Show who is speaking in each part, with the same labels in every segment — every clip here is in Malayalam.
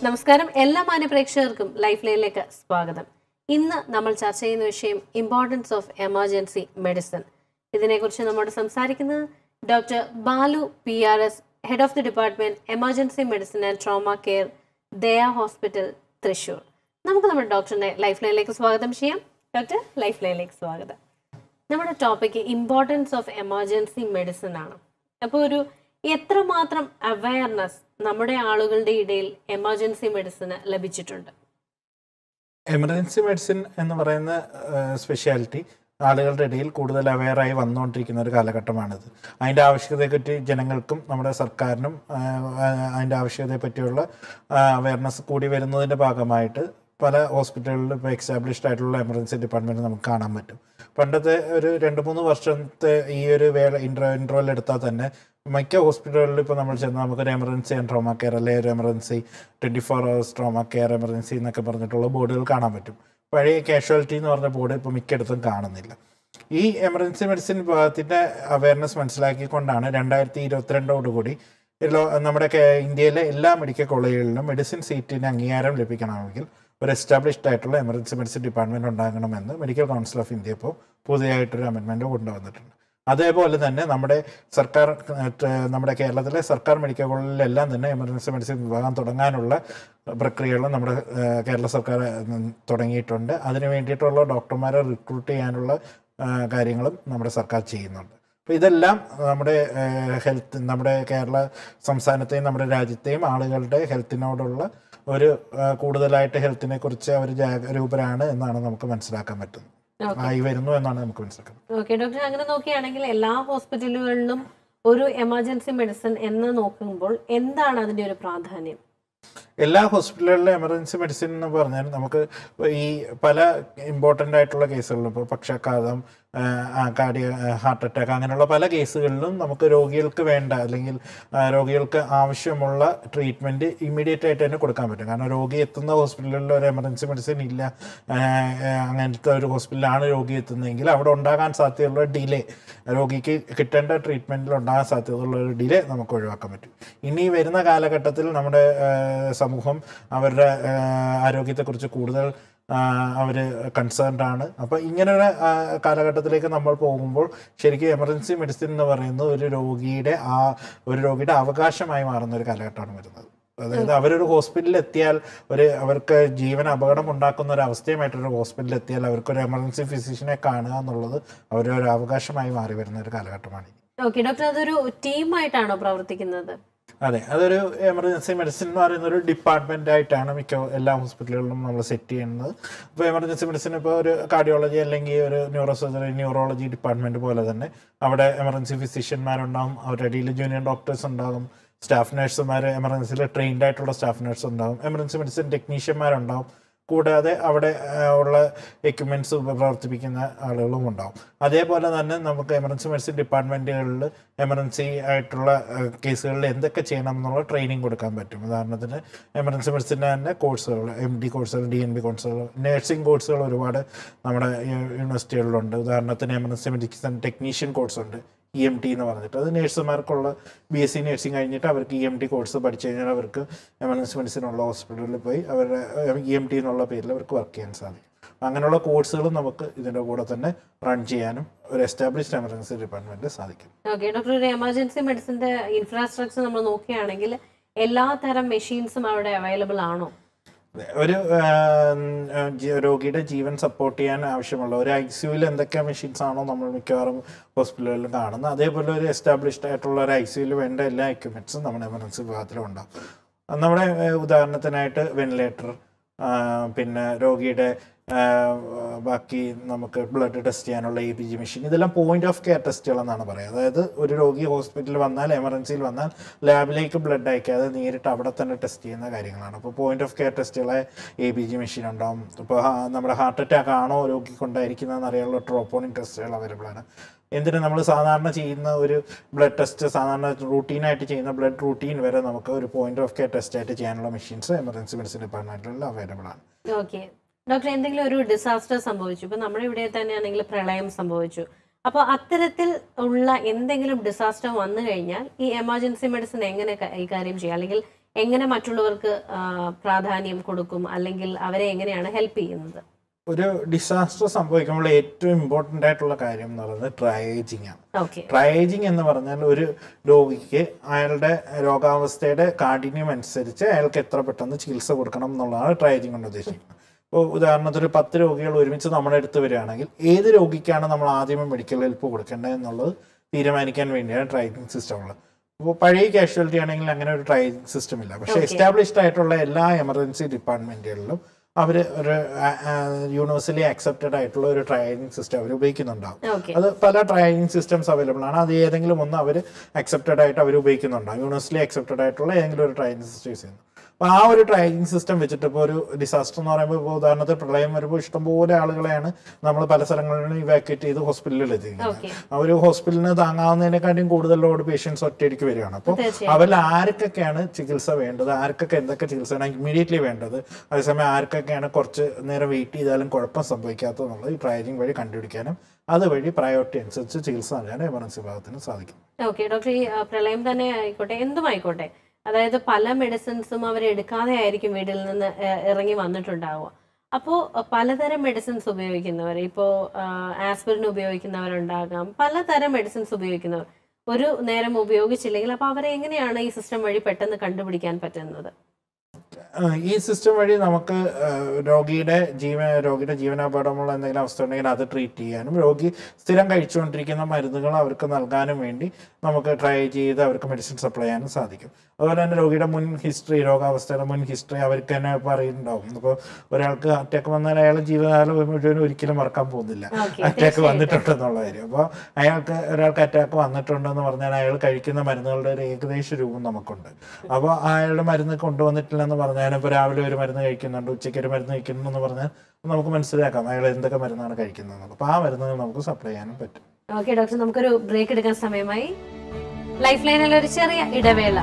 Speaker 1: നമസ്കാരം എല്ലാ മാന്യപ്രേക്ഷകർക്കും ലൈഫ് ലൈനിലേക്ക് സ്വാഗതം ഇന്ന് നമ്മൾ ചർച്ച ചെയ്യുന്ന വിഷയം ഇമ്പോർട്ടൻസ് ഓഫ് എമർജൻസി മെഡിസിൻ ഇതിനെക്കുറിച്ച് നമ്മോട് സംസാരിക്കുന്നത് doctor Balu P R S head of the department emergency medicine and trauma care Daya hospital Thrissur നമുക്ക് നമ്മുടെ ഡോക്ടറിനെ ലൈഫ് ലൈനിലേക്ക് സ്വാഗതം ചെയ്യാം ഡോക്ടർ ലൈഫ് ലൈനിലേക്ക് സ്വാഗതം നമ്മുടെ topic importance of emergency medicine ആണ് അപ്പോൾ ഒരു എത്രമാത്രം അവയർനെസ് നമ്മുടെ ആളുകളുടെ ഇടയിൽ എമർജൻസി മെഡിസിന് ലഭിച്ചിട്ടുണ്ട്
Speaker 2: എമർജൻസി മെഡിസിൻ എന്ന് പറയുന്ന സ്പെഷ്യാലിറ്റി ആളുകളുടെ ഇടയിൽ കൂടുതൽ അവെയറായി വന്നുകൊണ്ടിരിക്കുന്ന ഒരു കാലഘട്ടമാണിത് അതിൻ്റെ ആവശ്യകതയെപ്പറ്റി ജനങ്ങൾക്കും നമ്മുടെ സർക്കാരിനും ആ, ആ, അതിൻ്റെ ആവശ്യകതയെ പറ്റിയുള്ള അവയർനെസ് കൂടി വരുന്നതിൻ്റെ ഭാഗമായിട്ട് പല ഹോസ്പിറ്റലുകളിലും ഇപ്പോൾ എക്സ്റ്റാബ്ലിഷ്ഡ് ആയിട്ടുള്ള എമർജൻസി ഡിപ്പാർട്ട്മെൻറ്റ് നമുക്ക് കാണാൻ പറ്റും പണ്ടത്തെ ഒരു രണ്ട് മൂന്ന് വർഷത്തെ ഈ ഒരു വേള ഇൻട്രോ ഇൻട്രോയിൽ എടുത്താൽ തന്നെ മിക്ക ഹോസ്പിറ്റലുകളിൽ ഇപ്പോൾ നമ്മൾ ചെന്ന് നമുക്കൊരു എമർജൻസി ആൻഡ് ട്രോമ കെയർ അല്ലെങ്കിൽ ഒരു emergency twenty four hours trauma care emergency എന്നൊക്കെ പറഞ്ഞിട്ടുള്ള ബോർഡുകൾ കാണാൻ പറ്റും പഴയ കാഷ്വാലിറ്റി എന്ന് പറഞ്ഞ ബോർഡ് ഇപ്പോൾ മിക്കയിടത്തും കാണുന്നില്ല ഈ എമർജൻസി മെഡിസിൻ വിഭാഗത്തിൻ്റെ അവയർനെസ് മനസ്സിലാക്കിക്കൊണ്ടാണ് രണ്ടായിരത്തി ഇരുപത്തിരണ്ടോടുകൂടി ലോ- നമ്മുടെ കേ- ഇന്ത്യയിലെ എല്ലാ മെഡിക്കൽ കോളേജുകളിലും മെഡിസിൻ സീറ്റിന് അംഗീകാരം ലഭിക്കണമെങ്കിൽ ഒരു എസ്റ്റാബ്ലിഷ്ഡ് ആയിട്ടുള്ള എമർജൻസി മെഡിസിൻ ഡിപ്പാർട്ട്മെന്റ് ഉണ്ടാകണമെന്ന് മെഡിക്കൽ കൗൺസിൽ ഓഫ് ഇന്ത്യ ഇപ്പോൾ പുതിയതായിട്ടൊരു അമെൻമെന്റ് കൊണ്ടുവന്നിട്ടുണ്ട് അതേപോലെ തന്നെ നമ്മുടെ സർക്കാർ ഏഹ്, നമ്മുടെ കേരളത്തിലെ സർക്കാർ മെഡിക്കൽ കോളേജിലെല്ലാം തന്നെ എമർജൻസി മെഡിസിൻ വിഭാഗം തുടങ്ങാനുള്ള പ്രക്രിയകൾ നമ്മുടെ ഏഹ്, കേരള സർക്കാർ ഉം, തുടങ്ങിയിട്ടുണ്ട് അതിന് വേണ്ടിയിട്ടുള്ള ഡോക്ടർമാരെ റിക്രൂട്ട് ചെയ്യാനുള്ള ആ, കാര്യങ്ങളും നമ്മുടെ സർക്കാർ ചെയ്യുന്നുണ്ട് അപ്പോൾ ഇതെല്ലാം നമ്മുടെ ഹെൽത്ത് നമ്മുടെ കേരള സംസ്ഥാനത്തെയും നമ്മുടെ രാജ്യത്തെയും ആളുകളുടെ ഹെൽത്തിനോടുള്ള ഒരു ആ, കൂടുതലായിട്ട് ഹെൽത്തിനെ കുറിച്ച് അവർ ജാഗരൂപരാണ് എന്നാണ് നമുക്ക് മനസ്സിലാക്കാൻ പറ്റുന്നത്
Speaker 1: ഓക്കെ
Speaker 2: ആയി വരുന്നു എന്നാണ് നമുക്ക് മനസ്സിലാക്കുന്നത്
Speaker 1: ഓക്കെ ഡോക്ടർ അങ്ങനെ നോക്കുകയാണെങ്കിൽ എല്ലാ ഹോസ്പിറ്റലുകളിലും ഒരു എമർജൻസി മെഡിസിൻ എന്ന് നോക്കുമ്പോൾ എന്താണ് അതിന്റെ ഒരു പ്രാധാന്യം
Speaker 2: എല്ലാ ഹോസ്പിറ്റലുകളിലും എമർജൻസി മെഡിസിൻ എന്ന് പറഞ്ഞാൽ നമുക്ക് ഈ പല ഇമ്പോർട്ടൻ്റ് ആയിട്ടുള്ള കേസുകളിലും ഇപ്പോൾ പക്ഷാഘാതം കാർഡിയ ഹാർട്ട് അറ്റാക്ക് അങ്ങനെയുള്ള പല കേസുകളിലും നമുക്ക് രോഗികൾക്ക് വേണ്ട അല്ലെങ്കിൽ ആ, രോഗികൾക്ക് ആവശ്യമുള്ള ട്രീറ്റ്മെൻറ്റ് ഇമ്മീഡിയറ്റ് ആയിട്ട് തന്നെ കൊടുക്കാൻ പറ്റും കാരണം രോഗി എത്തുന്ന ഹോസ്പിറ്റലിൽ ഒരു എമർജൻസി മെഡിസിൻ ഇല്ല ആ, ആ, അങ്ങനത്തെ ഒരു ഹോസ്പിറ്റലിലാണ് രോഗി എത്തുന്നതെങ്കിൽ അവിടെ ഉണ്ടാകാൻ സാധ്യതയുള്ള ഡിലേ രോഗിക്ക് കിട്ടേണ്ട ട്രീറ്റ്മെൻറ്റിൽ ഉണ്ടാകാൻ സാധ്യതയുള്ള ഒരു ഡിലേ നമുക്ക് ഒഴിവാക്കാൻ പറ്റും ഇനി വരുന്ന കാലഘട്ടത്തിൽ നമ്മുടെ ആ, സമൂഹം അവരുടെ ആ, ആരോഗ്യത്തെക്കുറിച്ച് കൂടുതൽ അവർ കൺസേൺഡ് ആണ് അപ്പോൾ ഇങ്ങനെയുള്ള ആ, കാലഘട്ടത്തിലേക്ക് നമ്മൾ പോകുമ്പോൾ ശരിക്കും എമർജൻസി മെഡിസിൻ എന്ന് പറയുന്നത് ഒരു രോഗിയുടെ ആ ഒരു രോഗിയുടെ അവകാശമായി മാറുന്ന ഒരു കാലഘട്ടമാണ് വരുന്നത് അതായത് അവരൊരു ഹോസ്പിറ്റലിൽ എത്തിയാൽ ഒരു അവർക്ക് ജീവൻ അപകടം ഉണ്ടാക്കുന്ന ഒരു അവസ്ഥയുമായിട്ടൊരു ഹോസ്പിറ്റലിൽ എത്തിയാൽ അവർക്ക് ഒരു എമർജൻസി ഫിസിഷ്യനെ കാണുക എന്നുള്ളത് അവരുടെ ഒരു അവകാശമായി മാറി വരുന്ന ഒരു കാലഘട്ടമാണ് ഇനി.
Speaker 1: ഓക്കെ ഡോക്ടർ അതൊരു ടീമായിട്ടാണോ പ്രവർത്തിക്കുന്നത്
Speaker 2: അതെ അതൊരു എമർജൻസി മെഡിസിൻ എന്ന് പറയുന്ന ഒരു ഡിപ്പാർട്ട്മെന്റ് ആയിട്ടാണ് മിക്ക എല്ലാ ഹോസ്പിറ്റലുകളിലും നമ്മൾ സെറ്റ് ചെയ്യുന്നത് ഇപ്പോൾ എമർജൻസി മെഡിസിൻ ഇപ്പോൾ ഒരു കാർഡിയോളജി അല്ലെങ്കിൽ ഒരു ന്യൂറോ സർജറി ന്യൂറോളജി ഡിപ്പാർട്ട്മെന്റ് പോലെ തന്നെ അവിടെ എമർജൻസി ഫിസിഷ്യന്മാരുണ്ടാകും അവരുടെ ഇടയിൽ ജൂനിയർ ഡോക്ടേഴ്സ് ഉണ്ടാകും സ്റ്റാഫ് നഴ്സുമാർ എമർജൻസിയിൽ ട്രെയിൻഡ് ആയിട്ടുള്ള സ്റ്റാഫ് നഴ്സ് ഉണ്ടാകും എമർജൻസി മെഡിസിൻ ടെക്നീഷ്യന്മാരുണ്ടാവും കൂടാതെ അവിടെ ആ, ഉള്ള എക്യുപ്മെന്റ്സ് പ്രവർത്തിപ്പിക്കുന്ന ആളുകളും ഉണ്ടാവും അതേപോലെ തന്നെ നമുക്ക് എമർജൻസി മെഡിസിൻ ഡിപ്പാർട്ട്മെന്റുകളിൽ എമർജൻസി ആയിട്ടുള്ള ആ, കേസുകളിൽ എന്തൊക്കെ ചെയ്യണം എന്നുള്ള ട്രെയിനിങ് കൊടുക്കാൻ പറ്റും ഉദാഹരണത്തിന് എമർജൻസി മെഡിസിൻ്റെ തന്നെ കോഴ്സുകൾ എം ഡി കോഴ്സുകൾ ഡി എൻ ബി കോഴ്സുകൾ നഴ്സിംഗ് കോഴ്സുകൾ ഒരുപാട് നമ്മുടെ യു- യൂണിവേഴ്സിറ്റികളിലുണ്ട് ഉദാഹരണത്തിന് എമർജൻസി മെഡിസിൻ ടെക്നീഷ്യൻ കോഴ്സ് ഉണ്ട് ഇ എം ടി എന്ന് പറഞ്ഞിട്ട് അത് നഴ്സുമാർക്കുള്ള ബി എസ് സി നഴ്സിംഗ് കഴിഞ്ഞിട്ട് അവർക്ക് ഇ എം ടി കോഴ്സ് പഠിച്ചു കഴിഞ്ഞാൽ അവർക്ക് എമർജൻസി മെഡിസിൻ ഉള്ള ഹോസ്പിറ്റലിൽ പോയി അവരുടെ ഇ എം ടി എന്നുള്ള പേരിൽ അവർക്ക് വർക്ക് ചെയ്യാൻ സാധിക്കും അങ്ങനെയുള്ള കോഴ്സുകളും നമുക്ക് ഇതിൻ്റെ കൂടെ തന്നെ റൺ ചെയ്യാനും ഒരു എസ്റ്റാബ്ലിഷ്ഡ് എമർജൻസി ഡിപ്പാർട്ട്മെൻറ്റ് സാധിക്കും
Speaker 1: ഓക്കെ ഡോക്ടർ ഒരു എമർജൻസി മെഡിസിന്റെ ഇൻഫ്രാസ്ട്രക്ചർ നമ്മൾ നോക്കുകയാണെങ്കിൽ എല്ലാ തരം മെഷീൻസും അവിടെ അവൈലബിൾ ആണോ
Speaker 2: ഒരു ആ, ആ, ജി- രോഗിയുടെ ജീവൻ സപ്പോർട്ട് ചെയ്യാൻ ആവശ്യമുള്ള ഒരു ഐ സിയുയിൽ എന്തൊക്കെ മെഷീൻസ് ആണോ നമ്മൾ മിക്കവാറും ഹോസ്പിറ്റലുകളിൽ കാണുന്നത് അതേപോലെ ഒരു എസ്റ്റാബ്ലിഷ്ഡ് ആയിട്ടുള്ള ഒരു ഐ സിയുയിൽ വേണ്ട എല്ലാ എക്യുപ്മെന്റ്സും നമ്മുടെ എമർജൻസി വിഭാഗത്തിലും ഉണ്ടാവും അത് നമ്മുടെ ആ, ഉദാഹരണത്തിനായിട്ട് വെന്റിലേറ്റർ പിന്നെ രോഗിയുടെ ആ, ബാക്കി നമുക്ക് ബ്ലഡ് ടെസ്റ്റ് ചെയ്യാനുള്ള എ പി ജി മെഷീൻ ഇതെല്ലാം പോയിന്റ് ഓഫ് കെയർ ടെസ്റ്റുകൾ എന്നാണ് പറയുക അതായത് ഒരു രോഗി ഹോസ്പിറ്റലിൽ വന്നാൽ എമർജൻസിയിൽ വന്നാൽ ലാബിലേക്ക് ബ്ലഡ് അയക്കാതെ നേരിട്ട് അവിടെ തന്നെ ടെസ്റ്റ് ചെയ്യുന്ന കാര്യങ്ങളാണ് അപ്പോൾ പോയിന്റ് ഓഫ് കെയർ ടെസ്റ്റുകളെ എ ബി ജി മെഷീൻ ഉണ്ടാവും ഇപ്പോൾ നമ്മുടെ ഹാർട്ട് അറ്റാക്ക് ആണോ രോഗിക്കുണ്ടായിരിക്കുന്നതെന്ന് അറിയാനുള്ള ട്രോപ്പോണിൻ ടെസ്റ്റുകൾ അവൈലബിൾ ആണ് എന്തിന് നമ്മൾ സാധാരണ ചെയ്യുന്ന ഒരു ബ്ലഡ് ടെസ്റ്റ് സാധാരണ റൂട്ടീനായിട്ട് ചെയ്യുന്ന ബ്ലഡ് റൂട്ടീൻ വരെ നമുക്ക് ഒരു പോയിന്റ് ഓഫ് കെയർ ടെസ്റ്റ് ആയിട്ട് ചെയ്യാനുള്ള മെഷീൻസ് എമർജൻസി മെഡിസിൻ ഡിപ്പാർട്ട്മെന്റിൽ അവൈലബിൾ ആണ്
Speaker 1: ഓക്കെ ഡോക്ടർ എന്തെങ്കിലും ഒരു ഡിസാസ്റ്റർ സംഭവിച്ചു ഇപ്പൊ നമ്മുടെ ഇവിടെ തന്നെയാണെങ്കിൽ പ്രളയം സംഭവിച്ചു അപ്പോൾ അത്തരത്തിൽ ഉള്ള എന്തെങ്കിലും ഡിസാസ്റ്റർ വന്നു കഴിഞ്ഞാൽ ഈ എമർജൻസി മെഡിസിൻ എങ്ങനെ ക- കൈകാര്യം ചെയ്യാം അല്ലെങ്കിൽ എങ്ങനെ മറ്റുള്ളവർക്ക് ആ, പ്രാധാന്യം കൊടുക്കും അല്ലെങ്കിൽ അവരെ എങ്ങനെയാണ് ഹെൽപ്പ് ചെയ്യുന്നത്
Speaker 2: ഒരു ഡിസാസ്റ്റർ സംഭവിക്കുമ്പോൾ ഏറ്റവും ഇമ്പോർട്ടൻ്റ് ആയിട്ടുള്ള കാര്യം എന്ന് പറയുന്നത് ട്രയേജിങ് ആണ്
Speaker 1: ഓക്കെ
Speaker 2: ട്രയേജിങ് എന്ന് പറഞ്ഞാൽ ഒരു രോഗിക്ക് അയാളുടെ രോഗാവസ്ഥയുടെ കാഠിന്യം അനുസരിച്ച് അയാൾക്ക് എത്ര പെട്ടെന്ന് ചികിത്സ കൊടുക്കണം എന്നുള്ളതാണ് ട്രയേജിങ് കൊണ്ട് ഉദ്ദേശിക്കുന്നത് ഇപ്പോൾ ഉദാഹരണത്തിന് ഒരു പത്ത് രോഗികൾ ഒരുമിച്ച് നമ്മുടെ അടുത്ത് വരികയാണെങ്കിൽ ഏത് രോഗിക്കാണ് നമ്മൾ ആദ്യമേ മെഡിക്കൽ ഹെൽപ്പ് കൊടുക്കേണ്ടത് എന്നുള്ളത് തീരുമാനിക്കാൻ വേണ്ടിയാണ് ട്രയേജിങ് സിസ്റ്റം ഉള്ളത് അപ്പോൾ പഴയ കാഷ്വാലിറ്റി ആണെങ്കിൽ അങ്ങനെ ഒരു ട്രയേജിങ് സിസ്റ്റം ഇല്ല പക്ഷേ
Speaker 1: Okay.
Speaker 2: എസ്റ്റാബ്ലിഷ്ഡ് ആയിട്ടുള്ള എല്ലാ എമർജൻസി ഡിപ്പാർട്ട്മെന്റുകളിലും അവർ ഒരു യൂണിവേഴ്സലി അക്സെപ്റ്റഡ് ആയിട്ടുള്ള ഒരു ട്രയേജിങ് സിസ്റ്റം അവർ ഉപയോഗിക്കുന്നുണ്ടാവും
Speaker 1: ഓക്കെ
Speaker 2: അത് പല ട്രയലിംഗ് സിസ്റ്റംസ് അവൈലബിൾ ആണ് അത് ഏതെങ്കിലും ഒന്ന് അവർ അക്സെപ്റ്റഡ് ആയിട്ട് അവർ ഉപയോഗിക്കുന്നുണ്ടാവും യൂണിവേഴ്സലി അക്സെപ്റ്റഡ് ആയിട്ടുള്ള ഏതെങ്കിലും ഒരു ട്രയലിംഗ് സിസ്റ്റം യൂസ് ചെയ്യുന്നു അപ്പോൾ ആ ഒരു ട്രയലിംഗ് സിസ്റ്റം വെച്ചിട്ട് ഇപ്പോൾ ഒരു ഡിസാസ്റ്റർ എന്ന് പറയുമ്പോൾ ഇപ്പോൾ ഉദാഹരണത്തിന് പ്രളയം വരുമ്പോൾ ഇഷ്ടംപോലെ ആളുകളെയാണ് നമ്മൾ പല സ്ഥലങ്ങളിലും ഇവാക്യുവേറ്റ് ചെയ്ത് ഹോസ്പിറ്റലിൽ എത്തിക്കുന്നത്
Speaker 1: ഓക്കെ
Speaker 2: ആ ഒരു ഹോസ്പിറ്റലിന് താങ്ങാവുന്നതിനെക്കാട്ടും കൂടുതൽ ലോഡ് പേഷ്യൻസ് ഒറ്റയടിക്ക് വരികയാണ് അപ്പോൾ
Speaker 1: തീർച്ചയായും
Speaker 2: അവരിൽ ആർക്കൊക്കെയാണ് ചികിത്സ വേണ്ടത് ആർക്കൊക്കെ എന്തൊക്കെ ചികിത്സയാണ് ഇമ്മീഡിയറ്റ്ലി വേണ്ടത് അതേസമയം ആർക്കൊക്കെയാണ് കുറച്ച് നേരം വെയിറ്റ് ചെയ്താലും കുഴപ്പം സംഭവിക്കാത്തതെന്നുള്ളത് ഈ ട്രയലിംഗ് വഴി കണ്ടുപിടിക്കാനും അതുവഴി പ്രയോറിറ്റി അനുസരിച്ച് ചികിത്സ നൽകാനും എമർജൻസി വിഭാഗത്തിന് സാധിക്കും
Speaker 1: ഓക്കെ ഡോക്ടർ ഈ ആ, പ്രളയം തന്നെ ആയിക്കോട്ടെ എന്തും ആയിക്കോട്ടെ അതായത് പല മെഡിസിൻസും അവർ എടുക്കാതെ ആയിരിക്കും വീട്ടിൽ നിന്ന് ഏ, ഇറങ്ങി വന്നിട്ടുണ്ടാവുക അപ്പോൾ പലതരം മെഡിസിൻസ് ഉപയോഗിക്കുന്നവർ ഇപ്പോൾ ആസ്പിരിൻ ഉപയോഗിക്കുന്നവരുണ്ടാകാം പലതരം മെഡിസിൻസ് ഉപയോഗിക്കുന്നവർ ഒരു നേരം ഉപയോഗിച്ചില്ലെങ്കിൽ അപ്പോൾ അവരെ എങ്ങനെയാണ് ഈ സിസ്റ്റം വഴി പെട്ടെന്ന് കണ്ടുപിടിക്കാൻ പറ്റുന്നത്
Speaker 2: ആ, ഈ സിസ്റ്റം വഴി നമുക്ക് ആ, രോഗിയുടെ ജീവൻ രോഗിയുടെ ജീവനാപാഠമുള്ള എന്തെങ്കിലും അവസ്ഥ ഉണ്ടെങ്കിൽ അത് ട്രീറ്റ് ചെയ്യാനും രോഗി സ്ഥിരം കഴിച്ചുകൊണ്ടിരിക്കുന്ന മരുന്നുകൾ അവർക്ക് നൽകാനും വേണ്ടി നമുക്ക് ട്രൈ ചെയ്ത് അവർക്ക് മെഡിസിൻ സപ്ലൈ ചെയ്യാനും സാധിക്കും അതുപോലെ തന്നെ രോഗിയുടെ മുൻ ഹിസ്റ്ററി രോഗാവസ്ഥയുടെ മുൻ ഹിസ്റ്ററി അവർക്ക് തന്നെ പറയുന്നുണ്ടാവും ഇപ്പോൾ ഒരാൾക്ക് അറ്റാക്ക് വന്നാൽ അയാൾ ജീവിതകാലം മുഴുവൻ ഒരിക്കലും മറക്കാൻ പോകുന്നില്ല
Speaker 1: ഓക്കെ
Speaker 2: അറ്റാക്ക് വന്നിട്ടുണ്ടെന്നുള്ള കാര്യം അപ്പോൾ അയാൾക്ക് ഒരാൾക്ക് അറ്റാക്ക് വന്നിട്ടുണ്ടെന്ന് പറഞ്ഞാൽ അയാൾ കഴിക്കുന്ന മരുന്നുകളുടെ ഒരു ഏകദേശ രൂപം നമുക്കുണ്ട് അപ്പോൾ അയാളുടെ മരുന്ന് കൊണ്ടുവന്നിട്ടില്ലെന്ന് പറഞ്ഞാൽ ഇപ്പോൾ രാവിലെ ഒരു മരുന്ന് കഴിക്കുന്നുണ്ട് ഉച്ചയ്ക്ക് ഒരു മരുന്ന് കഴിക്കുന്നു എന്ന് പറഞ്ഞാൽ നമുക്ക് മനസ്സിലാക്കാം അയാൾ എന്തൊക്കെ മരുന്നാണ് കഴിക്കുന്നത് അപ്പോൾ ആ മരുന്നുകൾ നമുക്ക് സപ്ലൈ ചെയ്യാനും പറ്റും
Speaker 1: ഓക്കെ ഡോക്ടർ നമുക്കൊരു ബ്രേക്ക് എടുക്കാൻ സമയമായി ലൈഫ് ലൈനിൽ ഒരു ചെറിയ ഇടവേള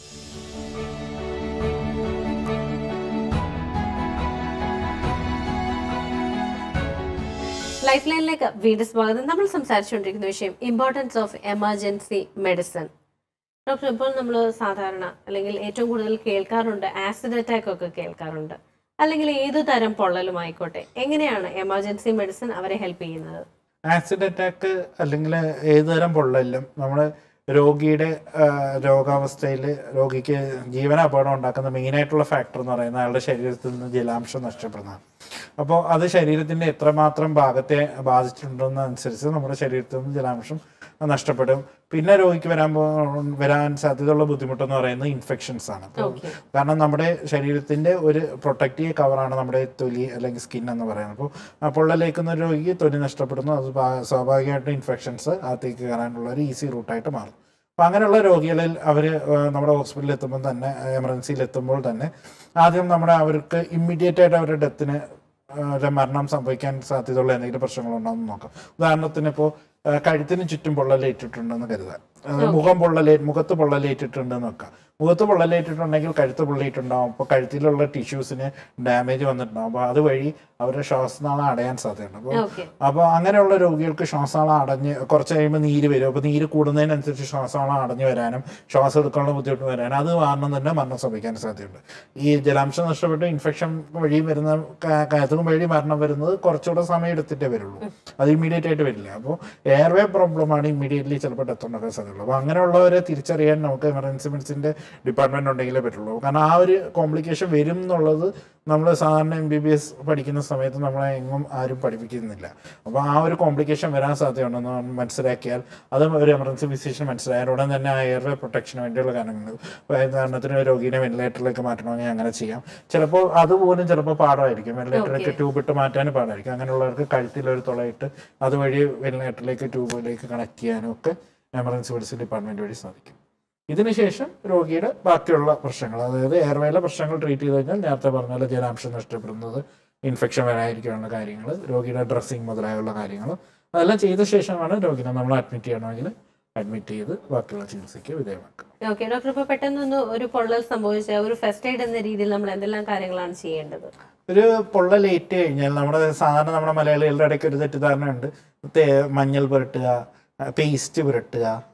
Speaker 1: ലൈഫ് ലൈനിലേക്ക് വീണ്ടും സ്വാഗതം നമ്മൾ സംസാരിച്ചുകൊണ്ടിരിക്കുന്ന വിഷയം importance of emergency medicine doctor ഇപ്പോൾ നമ്മൾ സാധാരണ അല്ലെങ്കിൽ ഏറ്റവും കൂടുതൽ കേൾക്കാറുണ്ട് ആസിഡ് അറ്റാക്ക് ഒക്കെ കേൾക്കാറുണ്ട് അല്ലെങ്കിൽ ഏതു തരം പൊള്ളലും ആയിക്കോട്ടെ എങ്ങനെയാണ് എമർജൻസി മെഡിസിൻ അവരെ ഹെൽപ്പ് ചെയ്യുന്നത്
Speaker 2: ആസിഡ് അറ്റാക്ക് അല്ലെങ്കിൽ ഏതുതരം പൊള്ളലും നമ്മുടെ രോഗിയുടെ ആ, രോഗാവസ്ഥയിൽ രോഗിക്ക് ജീവനാപകടം ഉണ്ടാക്കുന്ന മെയിനായിട്ടുള്ള ഫാക്ടർ എന്ന് പറയുന്നത് അയാളുടെ ശരീരത്തിൽ നിന്ന് ജലാംശം നഷ്ടപ്പെടുന്നതാണ് അപ്പോൾ അത് ശരീരത്തിന്റെ എത്രമാത്രം ഭാഗത്തെ ബാധിച്ചിട്ടുണ്ടെന്നനുസരിച്ച് നമ്മുടെ ശരീരത്തിൽ നിന്ന് ജലാംശം നഷ്ടപ്പെടും പിന്നെ രോഗിക്ക് വരാൻ പോ വരാൻ സാധ്യതയുള്ള ബുദ്ധിമുട്ടെന്ന് പറയുന്നത് ഇൻഫെക്ഷൻസ് ആണ് അപ്പോൾ
Speaker 1: ഓക്കെ
Speaker 2: കാരണം നമ്മുടെ ശരീരത്തിന്റെ ഒരു പ്രൊട്ടക്റ്റീവ് കവറാണ് നമ്മുടെ തൊലി അല്ലെങ്കിൽ സ്കിൻ എന്ന് പറയുന്നത് അപ്പോൾ ആ പൊള്ളലേക്കുന്ന ഒരു രോഗിക്ക് തൊലി നഷ്ടപ്പെടുന്നു അത് ഭാ- സ്വാഭാവികമായിട്ടും ഇൻഫെക്ഷൻസ് അകത്തേക്ക് കയറാനുള്ള ഒരു ഈസി റൂട്ടായിട്ട് മാറും അപ്പോൾ അങ്ങനെയുള്ള രോഗികളിൽ അവർ നമ്മുടെ ഹോസ്പിറ്റലിൽ എത്തുമ്പോൾ തന്നെ എമർജൻസിയിൽ എത്തുമ്പോൾ തന്നെ ആദ്യം നമ്മുടെ അവർക്ക് ഇമ്മീഡിയറ്റ് ആയിട്ട് അവരുടെ ഡെത്തിന് ഒരു മരണം സംഭവിക്കാൻ സാധ്യതയുള്ള എന്തെങ്കിലും പ്രശ്നങ്ങളുണ്ടോ എന്ന് നോക്കാം ഉദാഹരണത്തിന് ഇപ്പോൾ കഴുത്തിന് ചുറ്റും പൊള്ളലേറ്റിട്ടുണ്ടെന്ന് കരുതാം അത് മുഖം പൊള്ളലേ മുഖത്ത് പൊള്ളലേറ്റിട്ടുണ്ടെന്ന് വെക്കാം മുഖത്ത് പൊള്ളലേറ്റിട്ടുണ്ടെങ്കിൽ കഴുത്ത് പൊള്ളിയിട്ടുണ്ടാവും അപ്പോൾ കഴുത്തിലുള്ള ടിഷ്യൂസിന് ഡാമേജ് വന്നിട്ടുണ്ടാവും അപ്പോൾ അതുവഴി അവരുടെ ശ്വാസനാളം അടയാൻ സാധ്യതയുണ്ട് അപ്പോൾ
Speaker 1: ഓക്കെ
Speaker 2: അപ്പോൾ അങ്ങനെയുള്ള രോഗികൾക്ക് ശ്വാസനാളം അടഞ്ഞ് കുറച്ച് കഴിയുമ്പോൾ നീര് വരും അപ്പോൾ നീര് കൂടുന്നതിനനുസരിച്ച് ശ്വാസനാളം അടഞ്ഞു വരാനും ശ്വാസം എടുക്കാനുള്ള ബുദ്ധിമുട്ട് വരാനും അത് കാരണം തന്നെ മരണം സംഭവിക്കാൻ സാധ്യതയുണ്ട് ഈ ജലാംശം നഷ്ടപ്പെട്ട് ഇൻഫെക്ഷൻ വഴി വരുന്ന ക- കയറ്റും വഴി മരണം വരുന്നത് കുറച്ചുകൂടെ സമയം എടുത്തിട്ടേ വരുള്ളൂ അത് ഇമ്മീഡിയറ്റ് ആയിട്ട് വരില്ല അപ്പോൾ എയർവേ പ്രോബ്ലമാണ് ഇമ്മീഡിയറ്റ്ലി ചിലപ്പോൾ ഡെത്ത് ഉണ്ടാക്കാൻ സാധ്യതയുള്ളൂ അപ്പോൾ അങ്ങനെയുള്ളവരെ തിരിച്ചറിയാൻ നമുക്ക് എമർജൻസി മെഡിസിൻ്റെ ഡിപ്പാർട്ട്മെന്റ് ഉണ്ടെങ്കിലേ പറ്റുള്ളൂ കാരണം ആ ഒരു കോംപ്ലിക്കേഷൻ വരും എന്നുള്ളത് നമ്മൾ സാധാരണ എം ബി ബി എസ് പഠിക്കുന്ന സമയത്ത് നമ്മളെ എങ്ങും ആരും പഠിപ്പിക്കുന്നില്ല അപ്പോൾ ആ ഒരു കോംപ്ലിക്കേഷൻ വരാൻ സാധ്യതയുണ്ടെന്ന് മനസ്സിലാക്കിയാൽ അത് ഒരു എമർജൻസി ഫിസിഷ്യൻ മനസ്സിലായാൽ ഉടൻ തന്നെ ആ എയർവേ പ്രൊട്ടക്ഷന് വേണ്ടിയുള്ള കാര്യങ്ങൾ ഇപ്പോൾ ഉദാഹരണത്തിന് രോഗീനെ വെന്റിലേറ്ററിലേക്ക് മാറ്റണമെങ്കിൽ അങ്ങനെ ചെയ്യാം ചിലപ്പോൾ അതുപോലും ചിലപ്പോൾ പാടായിരിക്കും വെന്റിലേറ്ററിലേക്ക് ട്യൂബ് ഇട്ട് മാറ്റാനും പാടായിരിക്കും അങ്ങനെയുള്ളവർക്ക് കഴുത്തിലൊരു തുളയിട്ട് അതുവഴി വെന്റിലേറ്ററിലേക്ക് ട്യൂബിലേക്ക് കണക്ട് ചെയ്യാനും ഒക്കെ എമർജൻസി മെഡിസിൻ ഡിപ്പാർട്ട്മെന്റ് വഴി സാധിക്കും ഇതിനുശേഷം രോഗിയുടെ ബാക്കിയുള്ള പ്രശ്നങ്ങൾ അതായത് എയർവേയിലെ പ്രശ്നങ്ങൾ ട്രീറ്റ് ചെയ്ത് കഴിഞ്ഞാൽ നേരത്തെ പറഞ്ഞ പോലെ ജലാംശം നഷ്ടപ്പെടുന്നത് ഇൻഫെക്ഷൻ വരാതിരിക്കാനുള്ള കാര്യങ്ങൾ രോഗിയുടെ ഡ്രസ്സിങ് മുതലായുള്ള കാര്യങ്ങൾ അതെല്ലാം ചെയ്ത ശേഷമാണ് രോഗിനെ നമ്മൾ അഡ്മിറ്റ് ചെയ്യണമെങ്കിൽ അഡ്മിറ്റ് ചെയ്ത് ബാക്കിയുള്ള ചികിത്സയ്ക്ക് വിധേയമാക്കുക
Speaker 1: ഓക്കെ ഡോക്ടർ ഇപ്പൊ പെട്ടെന്നൊന്ന് ഒരു പൊള്ളൽ സംഭവിച്ച ഒരു ഫസ്റ്റ് എയ്ഡ് എന്ന രീതിയിൽ നമ്മൾ എന്തെല്ലാം കാര്യങ്ങളാണ് ചെയ്യേണ്ടത്
Speaker 2: ഒരു പൊള്ളലേറ്റ് കഴിഞ്ഞാൽ നമ്മുടെ സാധാരണ നമ്മുടെ മലയാളികളുടെ ഇടയ്ക്ക് ഒരു തെറ്റിദ്ധാരണയുണ്ട് തേ- മഞ്ഞൾ പുരട്ടുക പേസ്റ്റ് പുരട്ടുക